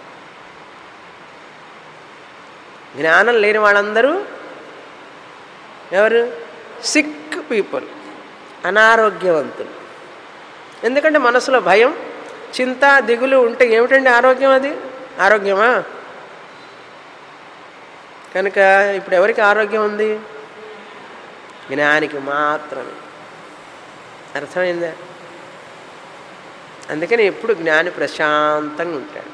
జ్ఞానం లేని వాళ్ళందరూ ఎవరు సిక్ పీపుల్ అనారోగ్యవంతులు ఎందుకంటే మనసులో భయం చింత దిగులు ఉంటే ఏమిటండి ఆరోగ్యం అది ఆరోగ్యమా కనుక ఇప్పుడు ఎవరికి ఆరోగ్యం ఉంది జ్ఞానికి మాత్రమే అర్థమైందా అందుకని ఎప్పుడు జ్ఞాని ప్రశాంతంగా ఉంటాడు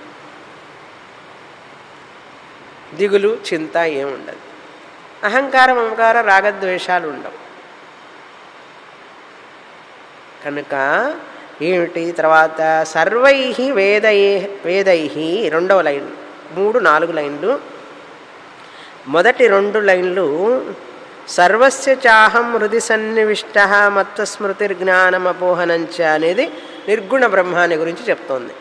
దిగులు చింత ఏముండదు అహంకారం మమకార రాగద్వేషాలు ఉండవు కనుక ఏమిటి తర్వాత సర్వై వేదై వేదై రెండవ లైన్ మూడు నాలుగు లైన్లు మొదటి రెండు లైన్లు సర్వస్య చాహం హృది సన్నివిష్ట మత్వస్మృతిర్జ్ఞానమపోహనంచ అనేది నిర్గుణ బ్రహ్మాన్ని గురించి చెప్తోంది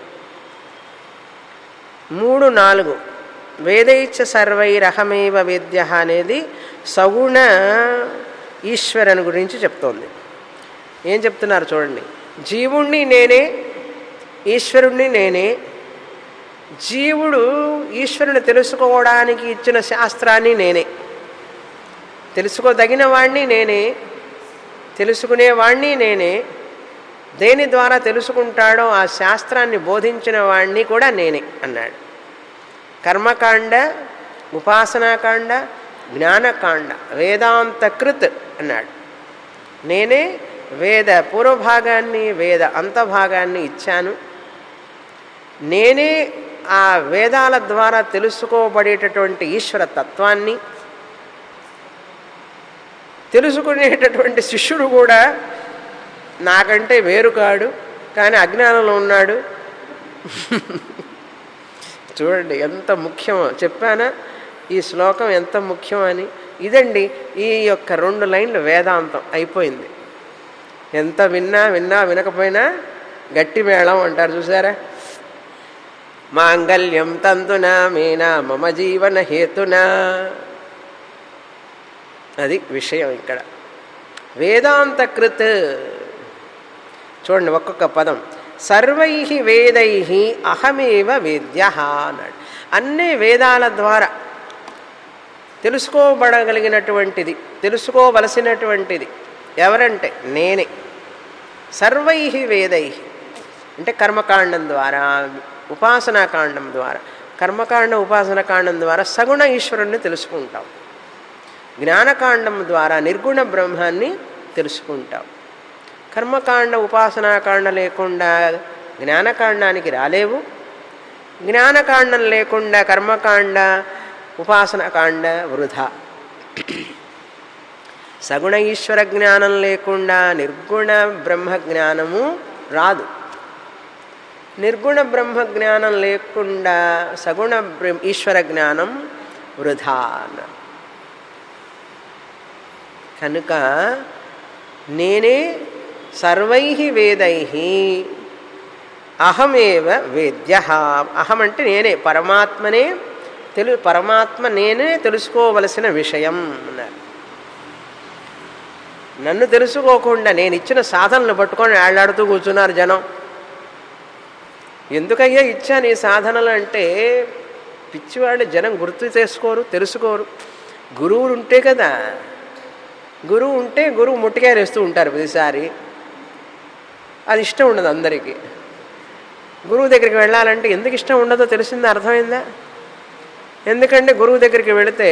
మూడు నాలుగు వేదైచ సర్వైరహమేవ వేద్య అనేది సగుణ ఈశ్వరుని గురించి చెప్తోంది ఏం చెప్తున్నారు చూడండి జీవుణ్ణి నేనే ఈశ్వరుణ్ణి నేనే జీవుడు ఈశ్వరుని తెలుసుకోవడానికి ఇచ్చిన శాస్త్రాన్ని నేనే తెలుసుకోదగిన వాణ్ణి నేనే తెలుసుకునేవాణ్ణి నేనే దేని ద్వారా తెలుసుకుంటాడో ఆ శాస్త్రాన్ని బోధించిన వాణ్ణి కూడా నేనే అన్నాడు కర్మకాండ ఉపాసనాకాండ జ్ఞానకాండ వేదాంతకృత్ అన్నాడు నేనే వేద పూర్వభాగాన్ని వేద అంతభాగాన్ని ఇచ్చాను నేనే ఆ వేదాల ద్వారా తెలుసుకోబడేటటువంటి ఈశ్వర తత్వాన్ని తెలుసుకునేటటువంటి శిష్యుడు కూడా నాకంటే వేరు కాడు కానీ అజ్ఞానంలో ఉన్నాడు చూడండి ఎంత ముఖ్యమో చెప్పానా ఈ శ్లోకం ఎంత ముఖ్యం అని ఇదండి ఈ యొక్క రెండు లైన్లు వేదాంతం అయిపోయింది ఎంత విన్నా విన్నా వినకపోయినా గట్టి మేళం అంటారు చూసారా మాంగళ్యం తంతునా మేనా మమ జీవన హేతునా అది విషయం ఇక్కడ వేదాంతకృత్ చూడండి ఒక్కొక్క పదం సర్వై వేదై అహమేవ వేద్య అన్నాడు అన్ని వేదాల ద్వారా తెలుసుకోబడగలిగినటువంటిది తెలుసుకోవలసినటువంటిది ఎవరంటే నేనే సర్వై వేదై అంటే కర్మకాండం ద్వారా ఉపాసనాకాండం ద్వారా కర్మకాండ ఉపాసనకాండం ద్వారా సగుణ ఈశ్వరుణ్ణి తెలుసుకుంటాం జ్ఞానకాండం ద్వారా నిర్గుణ బ్రహ్మాన్ని తెలుసుకుంటాం కర్మకాండ ఉపాసనాకాండ లేకుండా జ్ఞానకాండానికి రాలేవు జ్ఞానకాండం లేకుండా కర్మకాండ ఉపాసనకాండ వృధా సగుణ ఈశ్వర జ్ఞానం లేకుండా నిర్గుణ బ్రహ్మ జ్ఞానము రాదు నిర్గుణ బ్రహ్మ జ్ఞానం లేకుండా సగుణ ఈశ్వర జ్ఞానం వృధా కనుక నేనే సర్వై వేదై అహమేవ వేద్య అహం అంటే నేనే పరమాత్మనే తెలు పరమాత్మ నేనే తెలుసుకోవలసిన విషయం అన్నారు నన్ను తెలుసుకోకుండా నేను ఇచ్చిన సాధనలు పట్టుకొని ఏళ్లాడుతూ కూర్చున్నారు జనం ఎందుకయ్యా ఇచ్చాను ఈ సాధనలు అంటే పిచ్చివాళ్ళు జనం గుర్తు చేసుకోరు తెలుసుకోరు గురువులు ఉంటే కదా గురువు ఉంటే గురువు ముట్టికాయలు వేస్తూ ఉంటారు ప్రతిసారి అది ఇష్టం ఉండదు అందరికీ గురువు దగ్గరికి వెళ్ళాలంటే ఎందుకు ఇష్టం ఉండదో తెలిసిందా అర్థమైందా ఎందుకంటే గురువు దగ్గరికి వెళితే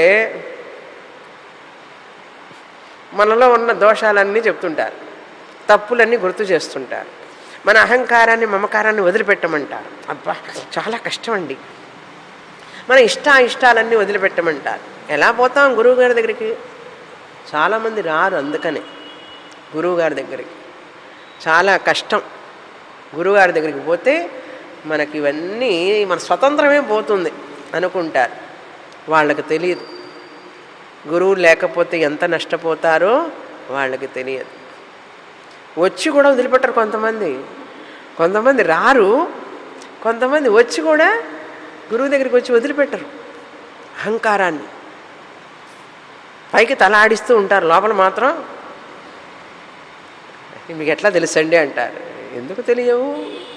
మనలో ఉన్న దోషాలన్నీ చెప్తుంటారు తప్పులన్నీ గుర్తు చేస్తుంటారు మన అహంకారాన్ని మమకారాన్ని వదిలిపెట్టమంటారు అబ్బా చాలా కష్టం అండి మన ఇష్ట ఇష్టాలన్నీ వదిలిపెట్టమంటారు ఎలా పోతాం గురువు గారి దగ్గరికి చాలామంది రారు అందుకనే గురువుగారి దగ్గరికి చాలా కష్టం గురువుగారి దగ్గరికి పోతే మనకి ఇవన్నీ మన స్వతంత్రమే పోతుంది అనుకుంటారు వాళ్ళకి తెలియదు గురువు లేకపోతే ఎంత నష్టపోతారో వాళ్ళకి తెలియదు వచ్చి కూడా వదిలిపెట్టరు కొంతమంది కొంతమంది రారు కొంతమంది వచ్చి కూడా గురువు దగ్గరికి వచ్చి వదిలిపెట్టరు అహంకారాన్ని పైకి తల ఆడిస్తూ ఉంటారు లోపల మాత్రం మీకు ఎట్లా తెలుసండి అంటారు ఎందుకు తెలియవు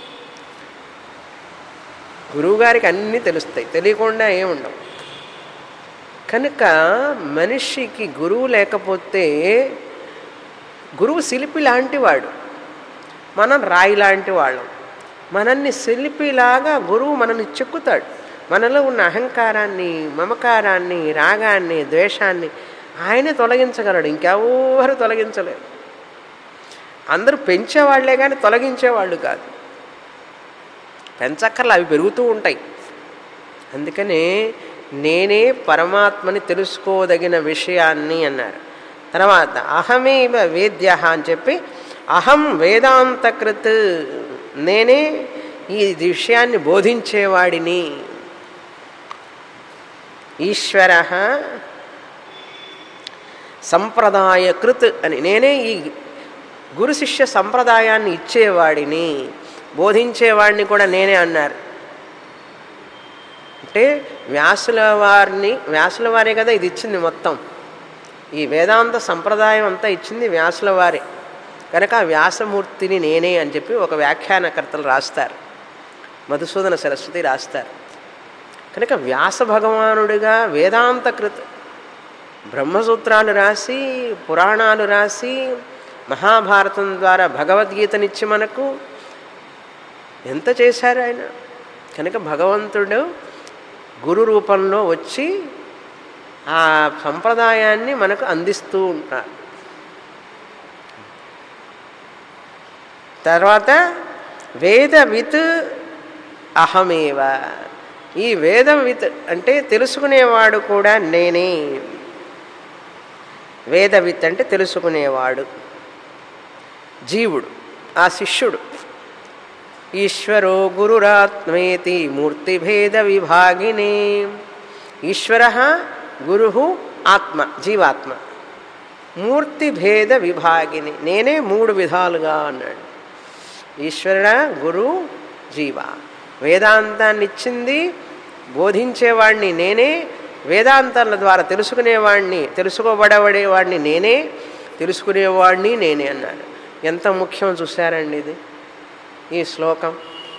గురువుగారికి అన్నీ తెలుస్తాయి తెలియకుండా ఏముండవు కనుక మనిషికి గురువు లేకపోతే గురువు శిల్పి లాంటి వాడు మనం రాయి లాంటి వాళ్ళం మనల్ని శిల్పిలాగా గురువు మనల్ని చెక్కుతాడు మనలో ఉన్న అహంకారాన్ని మమకారాన్ని రాగాన్ని ద్వేషాన్ని ఆయనే తొలగించగలడు ఇంకెవరు తొలగించలేరు అందరూ పెంచేవాళ్లే కానీ తొలగించేవాళ్ళు కాదు పెంచక్కర్లు అవి పెరుగుతూ ఉంటాయి అందుకనే నేనే పరమాత్మని తెలుసుకోదగిన విషయాన్ని అన్నారు తర్వాత అహమేవ వేద్య అని చెప్పి అహం వేదాంతకృత్ నేనే ఈ విషయాన్ని బోధించేవాడిని ఈశ్వర సంప్రదాయకృత్ అని నేనే ఈ గురు శిష్య సంప్రదాయాన్ని ఇచ్చేవాడిని బోధించేవాడిని కూడా నేనే అన్నారు అంటే వ్యాసుల వారిని వ్యాసుల వారే కదా ఇది ఇచ్చింది మొత్తం ఈ వేదాంత సంప్రదాయం అంతా ఇచ్చింది వ్యాసుల వారే కనుక ఆ వ్యాసమూర్తిని నేనే అని చెప్పి ఒక వ్యాఖ్యానకర్తలు రాస్తారు మధుసూదన సరస్వతి రాస్తారు కనుక వ్యాస భగవానుడిగా వేదాంతకృత బ్రహ్మసూత్రాలు రాసి పురాణాలు రాసి మహాభారతం ద్వారా భగవద్గీతనిచ్చి మనకు ఎంత చేశారు ఆయన కనుక భగవంతుడు గురు రూపంలో వచ్చి ఆ సంప్రదాయాన్ని మనకు అందిస్తూ ఉంటారు తర్వాత వేదవిత్ అహమేవ ఈ వేదవిత్ అంటే తెలుసుకునేవాడు కూడా నేనే వేదవిత్ అంటే తెలుసుకునేవాడు జీవుడు ఆ శిష్యుడు ఈశ్వరో గురురాత్మేతి మూర్తిభేద విభాగినే ఈశ్వర గురు ఆత్మ జీవాత్మ మూర్తిభేద విభాగిని నేనే మూడు విధాలుగా అన్నాడు ఈశ్వర గురు జీవ వేదాంతాన్ని ఇచ్చింది బోధించేవాడిని నేనే వేదాంతాల ద్వారా తెలుసుకునేవాడిని తెలుసుకోబడబడేవాడిని నేనే తెలుసుకునేవాడిని నేనే అన్నాడు ఎంత ముఖ్యం చూశారండి ఇది ఈ శ్లోకం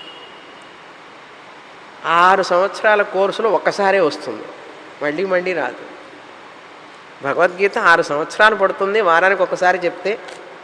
ఆరు సంవత్సరాల కోర్సులో ఒక్కసారే వస్తుంది మళ్ళీ మళ్ళీ రాదు భగవద్గీత ఆరు సంవత్సరాలు పడుతుంది వారానికి ఒకసారి చెప్తే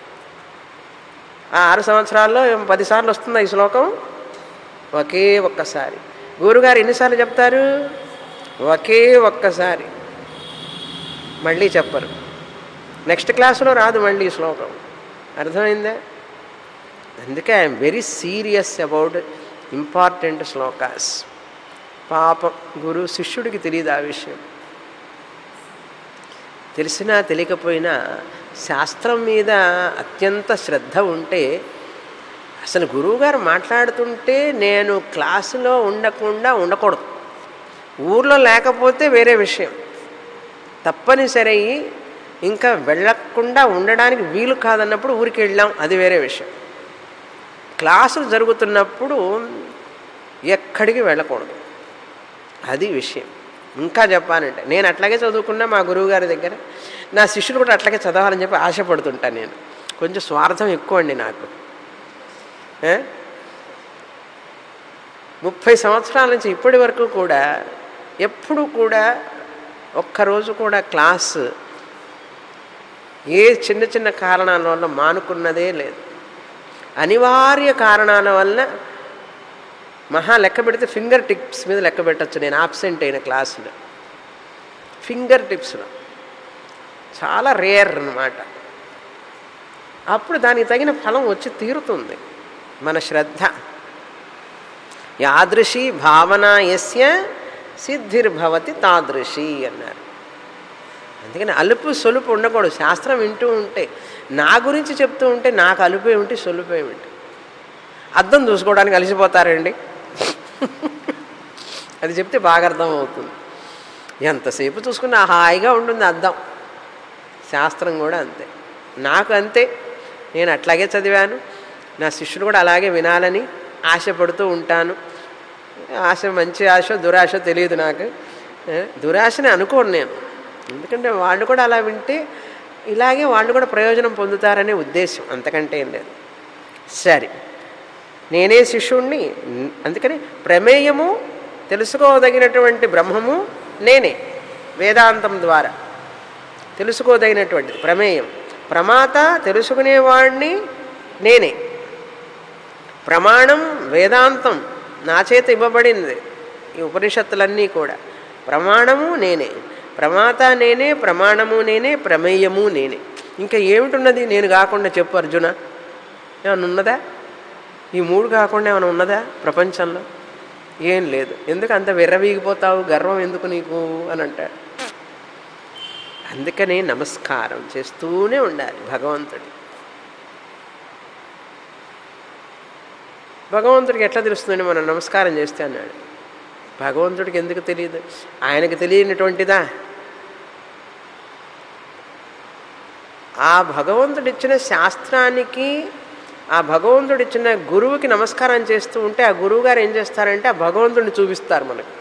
ఆ ఆరు సంవత్సరాల్లో పదిసార్లు వస్తుందా ఈ శ్లోకం ఒకే ఒక్కసారి గురుగారు ఎన్నిసార్లు చెప్తారు ఒకే ఒక్కసారి మళ్ళీ చెప్పరు నెక్స్ట్ క్లాసులో రాదు మళ్ళీ ఈ శ్లోకం అర్థమైందా అందుకే I'm very serious about important శ్లోకాస్ పాపం గురు శిష్యుడికి తెలియదు ఆ విషయం తెలిసినా తెలియకపోయినా శాస్త్రం మీద అత్యంత శ్రద్ధ ఉంటే అసలు గురువుగారు మాట్లాడుతుంటే నేను క్లాసులో ఉండకుండా ఉండకూడదు ఊర్లో లేకపోతే వేరే విషయం తప్పనిసరి ఇంకా వెళ్ళకుండా ఉండడానికి వీలు కాదన్నప్పుడు ఊరికి వెళ్ళాం అది వేరే విషయం క్లాసులు జరుగుతున్నప్పుడు ఎక్కడికి వెళ్ళకూడదు అది విషయం ఇంకా చెప్పానంటే నేను అట్లాగే చదువుకున్నా మా గురువుగారి దగ్గర నా శిష్యులు కూడా అట్లాగే చదవాలని చెప్పి ఆశపడుతుంటాను నేను కొంచెం స్వార్థం ఎక్కువ అండి నాకు ఏ? ముప్పై సంవత్సరాల నుంచి ఇప్పటి వరకు కూడా ఎప్పుడు కూడా ఒక్కరోజు కూడా క్లాస్ ఏ చిన్న చిన్న కారణాల వల్ల మానుకున్నదే లేదు అనివార్య కారణాల వల్ల మహా లెక్క పెడితే ఫింగర్ టిప్స్ మీద లెక్క పెట్టచ్చు నేను ఆబ్సెంట్ అయిన క్లాసులో ఫింగర్ టిప్స్లో చాలా రేర్ అన్నమాట అప్పుడు దానికి తగిన ఫలం వచ్చి తీరుతుంది మన శ్రద్ధ యాదృశి భావన యస్య సిద్ధిర్భవతి తాదృశి అన్నారు అందుకని అలుపు సొలుపు ఉండకూడదు శాస్త్రం వింటూ ఉంటే నా గురించి చెప్తూ ఉంటే నాకు అలుపు ఏమిటి సొలుపు ఏమిటి అర్థం చూసుకోవడానికి అలసిపోతారండి అది చెప్తే బాగా అర్థం అవుతుంది ఎంతసేపు చూసుకున్నా హాయిగా ఉంటుంది అర్థం శాస్త్రం కూడా అంతే నాకు అంతే నేను అట్లాగే చదివాను నా శిష్యుడు కూడా అలాగే వినాలని ఆశపడుతూ ఉంటాను ఆశ మంచి ఆశ దురాశ తెలియదు నాకు ఏ, దురాశని అనుకోను నేను ఎందుకంటే వాళ్ళు కూడా అలా వింటే ఇలాగే వాళ్ళు కూడా ప్రయోజనం పొందుతారనే ఉద్దేశం అంతకంటే ఏం లేదు సరే నేనే శిష్యుణ్ణి అందుకని ప్రమేయము తెలుసుకోదగినటువంటి బ్రహ్మము నేనే వేదాంతం ద్వారా తెలుసుకోదగినటువంటిది ప్రమేయం ప్రమాత తెలుసుకునేవాడిని నేనే ప్రమాణం వేదాంతం నా చేత ఇవ్వబడింది ఈ ఉపనిషత్తులన్నీ కూడా ప్రమాణము నేనే ప్రమాత నేనే ప్రమాణము నేనే ప్రమేయము నేనే ఇంకా ఏమిటున్నది నేను కాకుండా చెప్పు అర్జున ఏమైనా ఉన్నదా ఈ మూడు కాకుండా ఏమైనా ఉన్నదా ప్రపంచంలో ఏం లేదు ఎందుకు అంత విర్రవీగిపోతావు గర్వం ఎందుకు నీకు అని అంటాడు అందుకని నమస్కారం చేస్తూనే ఉండాలి భగవంతుడి భగవంతుడికి ఎట్లా తెలుస్తుందండి మనం నమస్కారం చేస్తే అన్నాడు భగవంతుడికి ఎందుకు తెలియదు ఆయనకు తెలియనటువంటిదా ఆ భగవంతుడిచ్చిన శాస్త్రానికి ఆ భగవంతుడిచ్చిన గురువుకి నమస్కారం చేస్తూ ఉంటే ఆ గురువు గారు ఏం చేస్తారంటే ఆ భగవంతుడిని చూపిస్తారు మనకు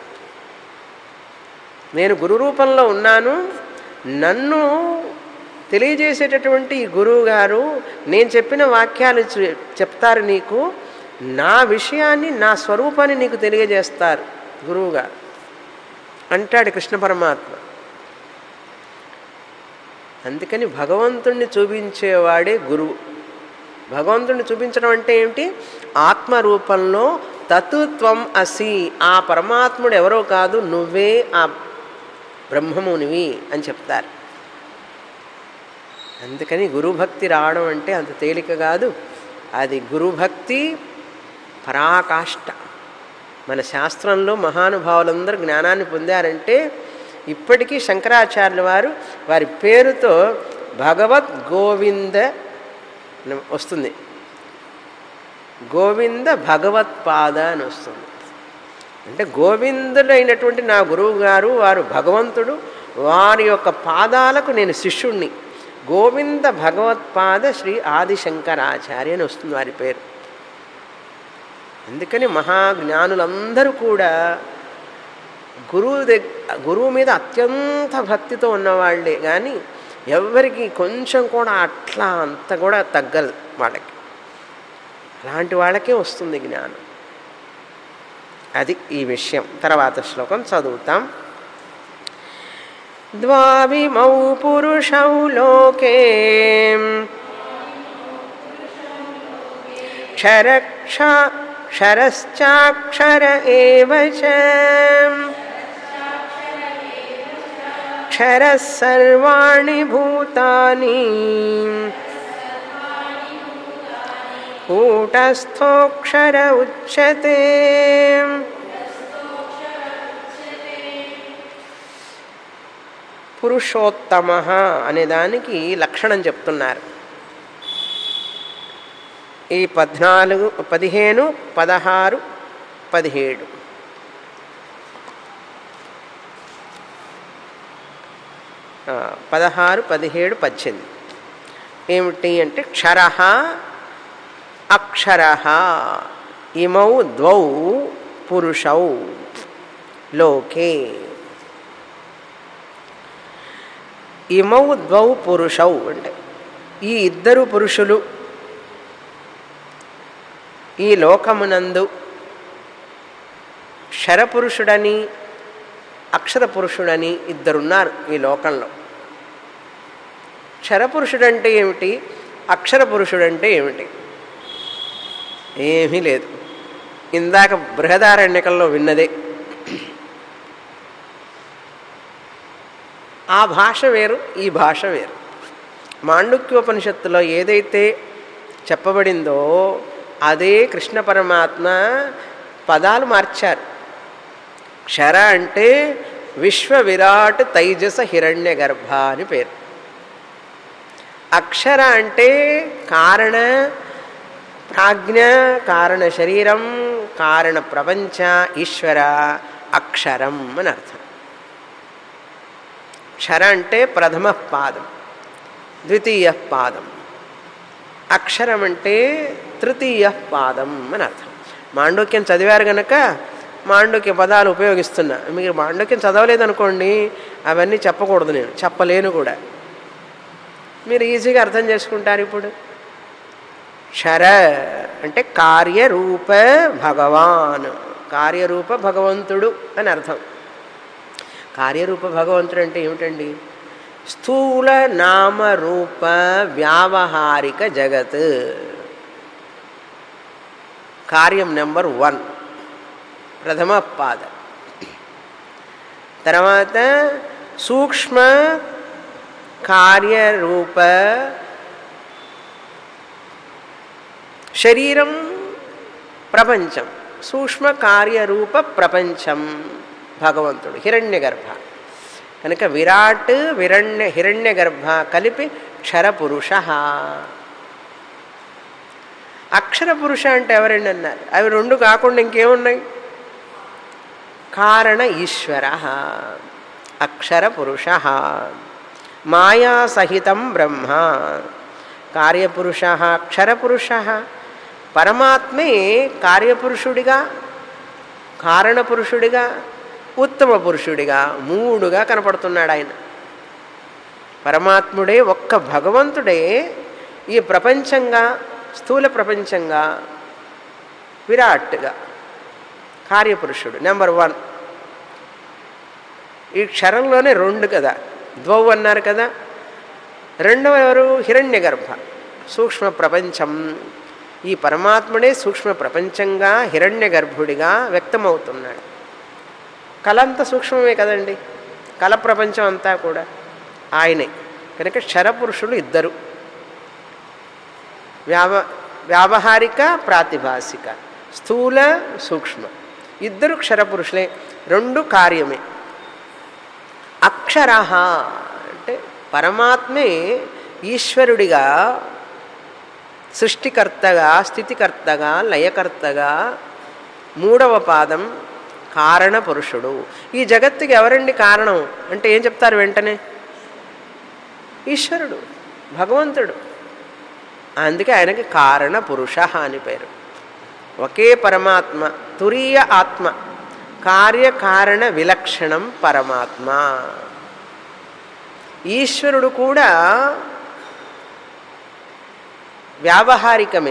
నేను గురు రూపంలో ఉన్నాను నన్ను తెలియజేసేటటువంటి ఈ గురువు గారు నేను చెప్పిన వాక్యాలు చె- చెప్తారు నీకు నా విషయాన్ని నా స్వరూపాన్ని నీకు తెలియజేస్తారు గురువుగారు అంటాడు కృష్ణ పరమాత్మ అందుకని భగవంతుణ్ణి చూపించేవాడే గురువు భగవంతుణ్ణి చూపించడం అంటే ఏమిటి ఆత్మరూపంలో తత్వం అసి ఆ పరమాత్ముడు ఎవరో కాదు నువ్వే ఆ బ్రహ్మమునివి అని చెప్తారు అందుకని గురుభక్తి రావడం అంటే అంత తేలిక కాదు అది గురుభక్తి పరాకాష్ట మన శాస్త్రంలో మహానుభావులందరూ జ్ఞానాన్ని పొందారంటే ఇప్పటికీ శంకరాచార్యుల వారు వారి పేరుతో భగవద్ గోవింద అని వస్తుంది గోవింద భగవత్పాద అని వస్తుంది అంటే గోవిందుడైనటువంటి నా గురువు గారు వారు భగవంతుడు వారి యొక్క పాదాలకు నేను శిష్యుణ్ణి గోవింద భగవత్పాద శ్రీ ఆదిశంకరాచార్య అని వస్తుంది వారి పేరు అందుకని మహాజ్ఞానులందరూ కూడా గురువు దగ్గ గురువు మీద అత్యంత భక్తితో ఉన్నవాళ్లే కానీ ఎవరికి కొంచెం కూడా అట్లా అంత కూడా తగ్గదు వాళ్ళకి అలాంటి వాళ్ళకే వస్తుంది జ్ఞానం అది ఈ విషయం తర్వాత శ్లోకం చదువుతాం ద్వావిమౌ పురుషౌ లోకే క్షరక్ష క్షరశ్చాక్షర ఏవ చ క్షరः సర్వాణి భూతాని కూటస్థోక్షర ఉచ్యతే పురుషోత్తమ అనే దానికి లక్షణం చెప్తున్నారు ఈ పద్నాలుగు పదిహేను పదహారు పదిహేడు ఆ, పదహారు పదిహేడు పద్దెనిమిది ఏమిటి అంటే క్షర అక్షర ఇమౌ ద్వౌ పురుషౌ లోకే ఇమౌ ద్వౌ పురుషౌ అంటే ఈ ఇద్దరు పురుషులు ఈ లోకమునందు క్షరపురుషుడని అక్షర పురుషుడని ఇద్దరున్నారు ఈ లోకంలో క్షరపురుషుడంటే ఏమిటి అక్షర పురుషుడంటే ఏమిటి ఏమీ లేదు ఇందాక బృహదారణ్యకంలో విన్నదే ఆ భాష వేరు ఈ భాష వేరు మాండుక్యోపనిషత్తులో ఏదైతే చెప్పబడిందో అదే కృష్ణ పరమాత్మ పదాలు మార్చారు క్షర అంటే విశ్వ విరాట్ తైజస హిరణ్య గర్భ అని పేరు అక్షర అంటే కారణ ప్రాజ్ఞ కారణ శరీరం కారణ ప్రపంచ ఈశ్వర అక్షరం అని అర్థం క్షర అంటే ప్రథమ పాదం ద్వితీయ పాదం అక్షరం అంటే తృతీయ పాదం అని అర్థం మాండూక్యం చదివారు గనక మాండూక్య పదాలు ఉపయోగిస్తున్నా మీరు మాండూక్యం చదవలేదనుకోండి అవన్నీ చెప్పకూడదు నేను చెప్పలేను కూడా మీరు ఈజీగా అర్థం చేసుకుంటారు ఇప్పుడు క్షర అంటే కార్యరూప భగవాన్ కార్యరూప భగవంతుడు అని అర్థం కార్యరూప భగవంతుడు అంటే ఏమిటండి స్థూల నామరూప వ్యావహారిక జగత్ కార్యం నెంబర్ వన్ ప్రథమ పాద తర్వాత సూక్ష్మ కార్యరూప శరీరం ప్రపంచం సూక్ష్మ కార్యరూప ప్రపంచం భగవంతుడు హిరణ్య గర్భ కనుక విరాట్ విరణ్య హిరణ్య గర్భ కలిపి క్షరపురుష అక్షర పురుష అంటే ఎవరండి అన్నారు అవి రెండు కాకుండా ఇంకేమున్నాయి కారణ ఈశ్వర అక్షర పురుష మాయా సహితం బ్రహ్మ కార్యపురుష అక్షరపురుష పరమాత్మే కార్యపురుషుడిగా కారణపురుషుడిగా ఉత్తమ పురుషుడిగా మూడుగా కనపడుతున్నాడు ఆయన పరమాత్ముడే ఒక్క భగవంతుడే ఈ ప్రపంచంగా స్థూల ప్రపంచంగా విరాట్గా కార్యపురుషుడు నెంబర్ వన్ ఈ క్షరంలోనే రెండు కదా ద్వౌ అన్నారు కదా రెండవ ఎవరు హిరణ్య గర్భ సూక్ష్మ ప్రపంచం ఈ పరమాత్ముడే సూక్ష్మ ప్రపంచంగా హిరణ్య గర్భుడిగా వ్యక్తమవుతున్నాడు కళ అంతా సూక్ష్మమే కదండి కళ ప్రపంచం అంతా కూడా ఆయనే కనుక క్షరపురుషులు ఇద్దరు వ్యావ వ్యావహారిక ప్రాతిభాసిక స్థూల సూక్ష్మ ఇద్దరు క్షరపురుషులే రెండు కార్యమే అక్షర అంటే పరమాత్మే ఈశ్వరుడిగా సృష్టికర్తగా స్థితికర్తగా లయకర్తగా మూడవ పాదం కారణ పురుషుడు ఈ జగత్తుకి ఎవరండి కారణం అంటే ఏం చెప్తారు వెంటనే ఈశ్వరుడు భగవంతుడు అందుకే ఆయనకి కారణ పురుష అని పేరు ఒకే పరమాత్మ తురీయ ఆత్మ కార్యకారణ విలక్షణం పరమాత్మ ఈశ్వరుడు కూడా వ్యావహారికమే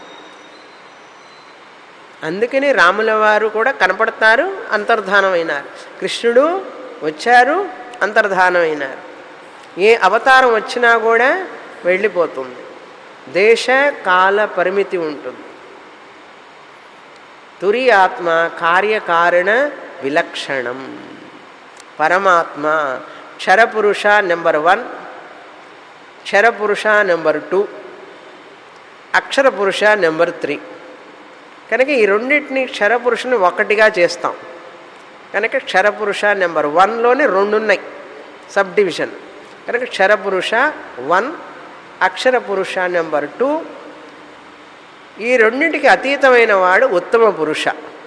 అందుకని రాముల వారు కూడా కనపడతారు అంతర్ధానమైనారు కృష్ణుడు వచ్చారు అంతర్ధానమైనారు ఏ అవతారం వచ్చినా కూడా వెళ్ళిపోతుంది దేశ కాల పరిమితి ఉంటుంది తురి ఆత్మ కార్యకారణ విలక్షణం పరమాత్మ క్షరపురుష నెంబర్ వన్ క్షరపురుష నెంబర్ టూ అక్షర పురుష నెంబర్ త్రీ కనుక ఈ రెండింటిని క్షరపురుషుని ఒకటిగా చేస్తాం కనుక క్షరపురుష నెంబర్ వన్లోనే రెండు ఉన్నాయి సబ్ డివిజన్ కనుక క్షరపురుష వన్ అక్షర పురుష నెంబర్ టూ ఈ రెండింటికి అతీతమైన వాడు ఉత్తమ పురుష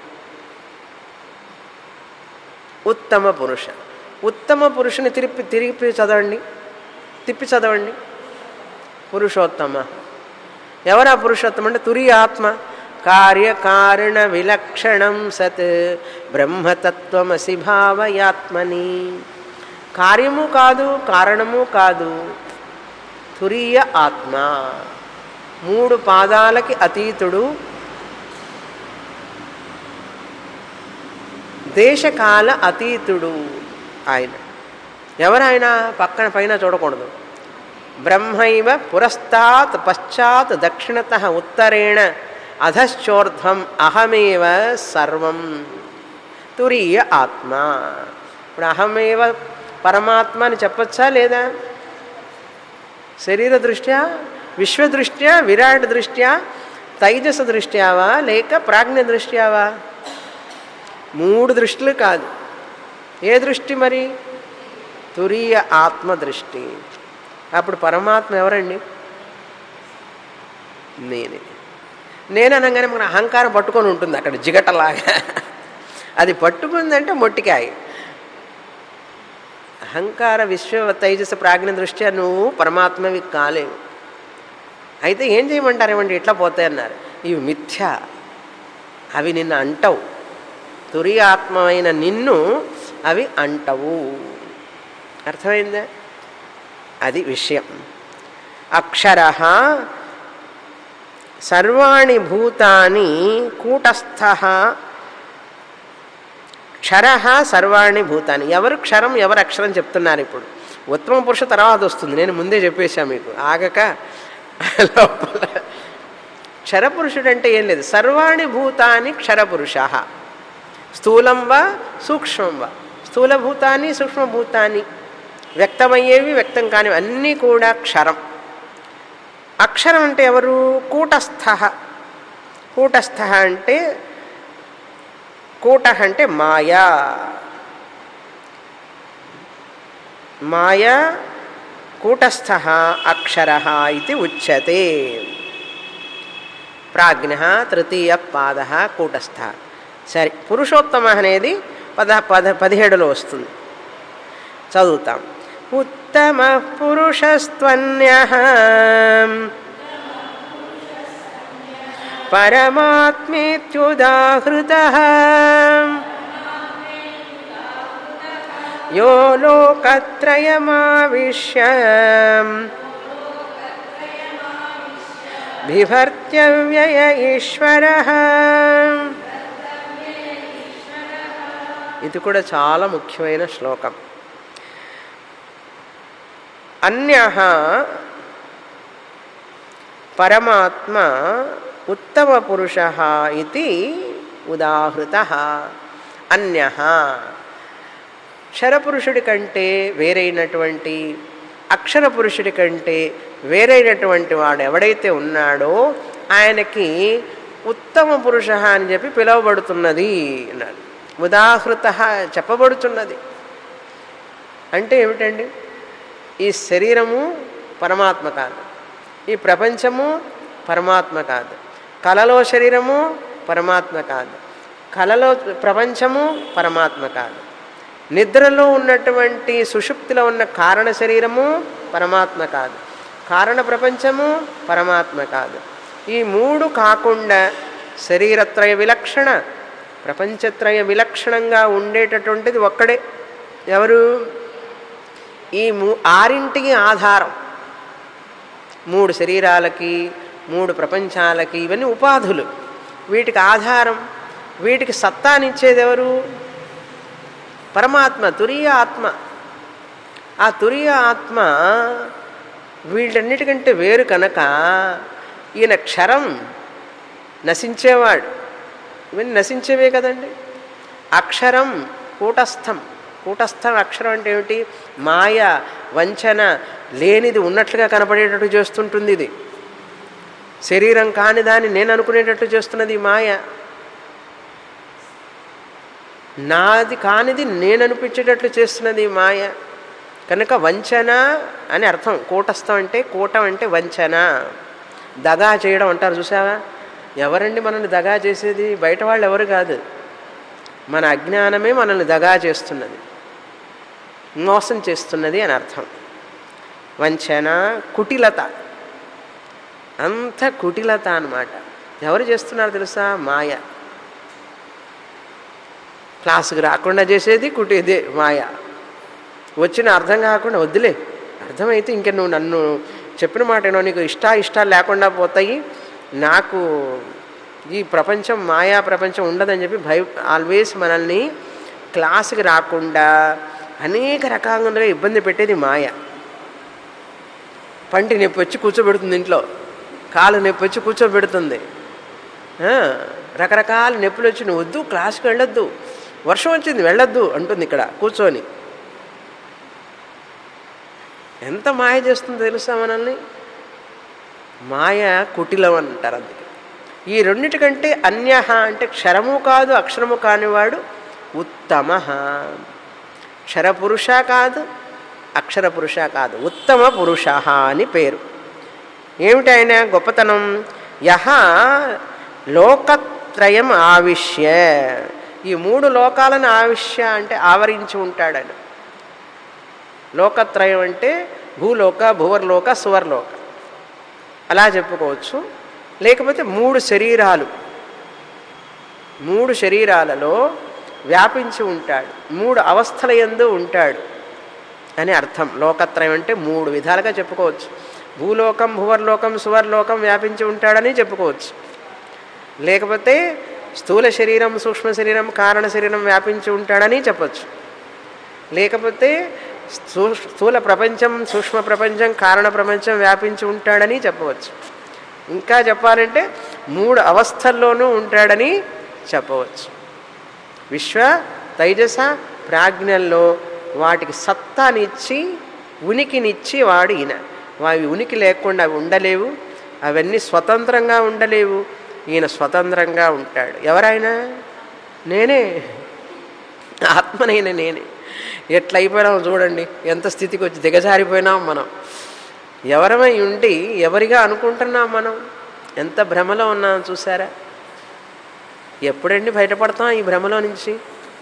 ఉత్తమ పురుష ఉత్తమ పురుషుని తిరిపి తిరిగి చదవండి తిప్పి చదవండి పురుషోత్తమ ఎవరా పురుషోత్తమ అంటే తురి ఆత్మ కార్యకారణ విలక్షణం సత్ బ్రహ్మతత్వమసి భావయాత్మని కార్యము కాదు కారణము కాదు తురీయ ఆత్మ మూడు పాదాలకి అతీతుడు దేశకాల అతీతుడు ఆయన ఎవరైనా పక్కన పైన చూడకూడదు బ్రహ్మైవ పురస్తాత్ పశ్చాత్ దక్షిణత ఉత్తరేణ అధశ్చోర్ధ్వం అహమేవ సర్వం తురీయ ఆత్మ ఇప్పుడు అహమేవ పరమాత్మ అని చెప్పచ్చా లేదా శరీర దృష్ట్యా విశ్వదృష్ట్యా విరాట్ దృష్ట్యా తైజస దృష్ట్యావా లేక ప్రాజ్ఞ దృష్ట్యావా మూడు దృష్టిలు కాదు ఏ దృష్టి మరి తురీయ ఆత్మ దృష్టి అప్పుడు పరమాత్మ ఎవరండి నేనే నేను అనగానే మన అహంకారం పట్టుకొని ఉంటుంది అక్కడ జిగటలాగా అది పట్టుకుందంటే మొట్టికాయ అహంకార విశ్వ తైజస ప్రాజ్ఞ దృష్ట్యా నువ్వు పరమాత్మవి కాలేవు అయితే ఏం చేయమంటారేమండి ఇట్లా పోతాయన్నారు ఇవి మిథ్య అవి నిన్ను అంటవు తురి ఆత్మమైన నిన్ను అవి అంటవు అర్థమైందా అది విషయం అక్షర సర్వాణి భూతాని కూటస్థ క్షర సర్వాణి భూతాని ఎవరు క్షరం ఎవరు అక్షరం చెప్తున్నారు ఇప్పుడు ఉత్తమ పురుష తర్వాత వస్తుంది నేను ముందే చెప్పేశా మీకు ఆగక లోపల క్షరపురుషుడు అంటే ఏం లేదు సర్వాణి భూతాని క్షరపురుష స్థూలం వా సూక్ష్మం వా స్థూలభూతాన్ని సూక్ష్మభూతాన్ని వ్యక్తమయ్యేవి వ్యక్తం కానివి అన్నీ కూడా క్షరం అక్షరం అంటే ఎవరు కూటస్థ కూటస్థ అంటే కూట అంటే మాయా మాయా కూటస్థ అక్షర ఇది ఉచ్యతే ప్రాజ్ఞ తృతీయ పాద కూటస్థ సరే పురుషోత్తమ అనేది పద పద పదిహేడులో వస్తుంది చదువుతాం ఉత్తమ పురుషస్త్వన్య పరమాత్మేత్యుదాహృత యో లోకత్రయమావిశ్య బిభర్త్యవ్యయ ఈశ్వర ఇది కూడా చాలా ముఖ్యమైన శ్లోకం అన్య పరమాత్మ ఉత్తమ పురుష ఇది ఉదాహృత అన్య క్షరపురుషుడి కంటే వేరైనటువంటి అక్షర పురుషుడి కంటే వేరైనటువంటి వాడు ఎవడైతే ఉన్నాడో ఆయనకి ఉత్తమ పురుష అని చెప్పి పిలువబడుతున్నది అన్నాడు ఉదాహృత చెప్పబడుతున్నది అంటే ఏమిటండి ఈ శరీరము పరమాత్మ కాదు ఈ ప్రపంచము పరమాత్మ కాదు కలలో శరీరము పరమాత్మ కాదు కలలో ప్రపంచము పరమాత్మ కాదు నిద్రలో ఉన్నటువంటి సుషుప్తిలో ఉన్న కారణ శరీరము పరమాత్మ కాదు కారణ ప్రపంచము పరమాత్మ కాదు ఈ మూడు కాకుండా శరీరత్రయ విలక్షణ ప్రపంచత్రయ విలక్షణంగా ఉండేటటువంటిది ఒక్కడే ఎవరు ఈ మూ ఆరింటికి ఆధారం మూడు శరీరాలకి మూడు ప్రపంచాలకి ఇవన్నీ ఉపాధులు వీటికి ఆధారం వీటికి సత్తానిచ్చేది ఎవరు పరమాత్మ తురీయ ఆత్మ ఆ తురీయ ఆత్మ వీటన్నిటికంటే వేరు కనుక ఈయన క్షరం నశించేవాడు ఇవన్నీ నశించేవే కదండి అక్షరం కూటస్థం కూటస్థం అక్షరం అంటే ఏమిటి మాయ వంచన లేనిది ఉన్నట్లుగా కనపడేటట్టు చేస్తుంటుంది ఇది శరీరం కాని దాన్ని నేను అనుకునేటట్టు చేస్తున్నది ఈ మాయ నాది కానిది నేను అనిపించేటట్లు చేస్తున్నది ఈ మాయ కనుక వంచన అని అర్థం కూటస్థం అంటే కూటం అంటే వంచన దగా చేయడం అంటారు చూసావా ఎవరండి మనల్ని దగా చేసేది బయట వాళ్ళు ఎవరు కాదు మన అజ్ఞానమే మనల్ని దగా చేస్తున్నది మోసం చేస్తున్నది అని అర్థం వంచన కుటిలత అంత కుటిలత అన్నమాట ఎవరు చేస్తున్నారు తెలుసా మాయ క్లాసుకు రాకుండా చేసేది కుటి ఇదే మాయ వచ్చిన అర్థం కాకుండా వద్దులే అర్థమైతే ఇంక నువ్వు నన్ను చెప్పిన మాట ఏమో నీకు ఇష్టా ఇష్టాలు లేకుండా పోతాయి నాకు ఈ ప్రపంచం మాయా ప్రపంచం ఉండదని చెప్పి భయ ఆల్వేస్ మనల్ని క్లాసుకి రాకుండా అనేక రకాలుగా ఇబ్బంది పెట్టేది మాయ పంటి నొప్పి వచ్చి కూర్చోబెడుతుంది ఇంట్లో కాలు నొప్పి వచ్చి కూర్చోబెడుతుంది ఆ, రకరకాల నొప్పులు వచ్చి నువ్వు వద్దు క్లాస్కి వెళ్ళొద్దు వర్షం వచ్చింది వెళ్ళొద్దు అంటుంది ఇక్కడ కూర్చొని ఎంత మాయ చేస్తుందో తెలుసా మనల్ని మాయ కుటిలం అంటారు అందుకే ఈ రెండిటికంటే అన్య అంటే క్షరము కాదు అక్షరము కానివాడు ఉత్తమ క్షరపురుష కాదు అక్షర పురుష కాదు ఉత్తమ పురుష అని పేరు ఏమిటి ఆయన గొప్పతనం యహ లోకత్రయం ఆవిశ్య ఈ మూడు లోకాలను ఆవిశ్య అంటే ఆవరించి ఉంటాడని లోకత్రయం అంటే భూలోక భువర్లోక సువర్లోక అలా చెప్పుకోవచ్చు లేకపోతే మూడు శరీరాలు మూడు శరీరాలలో వ్యాపించి ఉంటాడు మూడు అవస్థల ఎందు ఉంటాడు అని అర్థం లోకత్రయం అంటే మూడు విధాలుగా చెప్పుకోవచ్చు భూలోకం భువర్లోకం సువర్లోకం వ్యాపించి ఉంటాడని చెప్పుకోవచ్చు లేకపోతే స్థూల శరీరం సూక్ష్మ శరీరం కారణ శరీరం వ్యాపించి ఉంటాడని చెప్పచ్చు లేకపోతే స్థూ- స్థూల ప్రపంచం సూక్ష్మ ప్రపంచం కారణ ప్రపంచం వ్యాపించి ఉంటాడని చెప్పవచ్చు ఇంకా చెప్పాలంటే మూడు అవస్థల్లోనూ ఉంటాడని చెప్పవచ్చు విశ్వ తైజస ప్రాజ్ఞల్లో వాటికి సత్తానిచ్చి ఉనికినిచ్చి వాడు ఈయన అవి ఉనికి లేకుండా అవి ఉండలేవు అవన్నీ స్వతంత్రంగా ఉండలేవు ఈయన స్వతంత్రంగా ఉంటాడు ఎవరైనా నేనే ఆత్మనైన నేనే ఎట్లా అయిపోయినామో చూడండి ఎంత స్థితికి వచ్చి దిగజారిపోయినాం మనం ఎవరమై ఉండి ఎవరిగా అనుకుంటున్నాం మనం ఎంత భ్రమలో ఉన్నాం చూసారా ఎప్పుడండి బయటపడతాం ఈ భ్రమలో నుంచి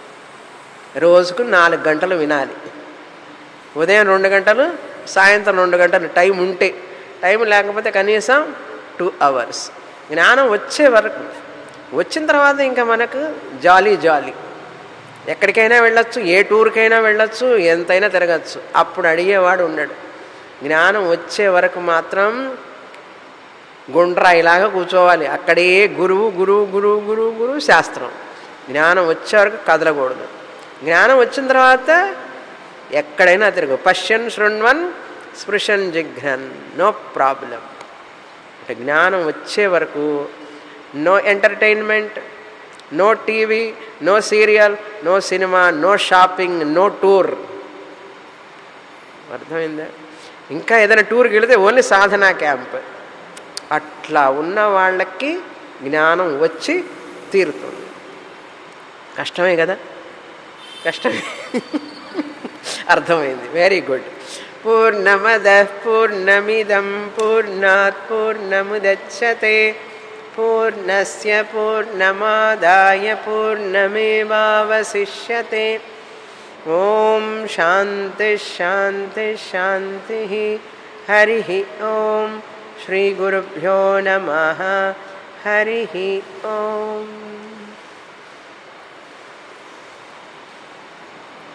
రోజుకు నాలుగు గంటలు వినాలి ఉదయం రెండు గంటలు సాయంత్రం రెండు గంటలు టైం ఉంటే టైం లేకపోతే కనీసం టూ అవర్స్ జ్ఞానం వచ్చే వరకు వచ్చిన తర్వాత ఇంకా మనకు జాలీ జాలీ ఎక్కడికైనా వెళ్ళొచ్చు ఏ టూర్కైనా వెళ్ళొచ్చు ఎంతైనా తిరగచ్చు అప్పుడు అడిగేవాడు ఉండడు జ్ఞానం వచ్చే వరకు మాత్రం గుండ్రాయిలాగా కూర్చోవాలి అక్కడే గురువు గురువు గురువు గురువు గురువు శాస్త్రం జ్ఞానం వచ్చే వరకు కదలకూడదు జ్ఞానం వచ్చిన తర్వాత ఎక్కడైనా తిరుగు పశ్యన్ శృణ్వన్ స్పృశన్ జిఘ్రన్ నో ప్రాబ్లం అంటే జ్ఞానం వచ్చే వరకు no entertainment no TV no serial no cinema no shopping no tour అర్థమైందా ఇంకా ఏదైనా టూర్కి వెళితే ఓన్లీ సాధనా క్యాంప్ అట్లా ఉన్న వాళ్ళకి జ్ఞానం వచ్చి తీరుతుంది కష్టమే కదా కష్టమే అర్థమైంది వెరీ గుడ్ పూర్ణమద పూర్ణమిదం పూర్ణాత్ పూర్ణముదచ్చతే పూర్ణస్య పూర్ణమాదాయ పూర్ణమేవావశిష్యతే ఓం శాంతి శాంతి శాంతి హరి ఓం శ్రీగురుభ్యో నమ హరి ఓం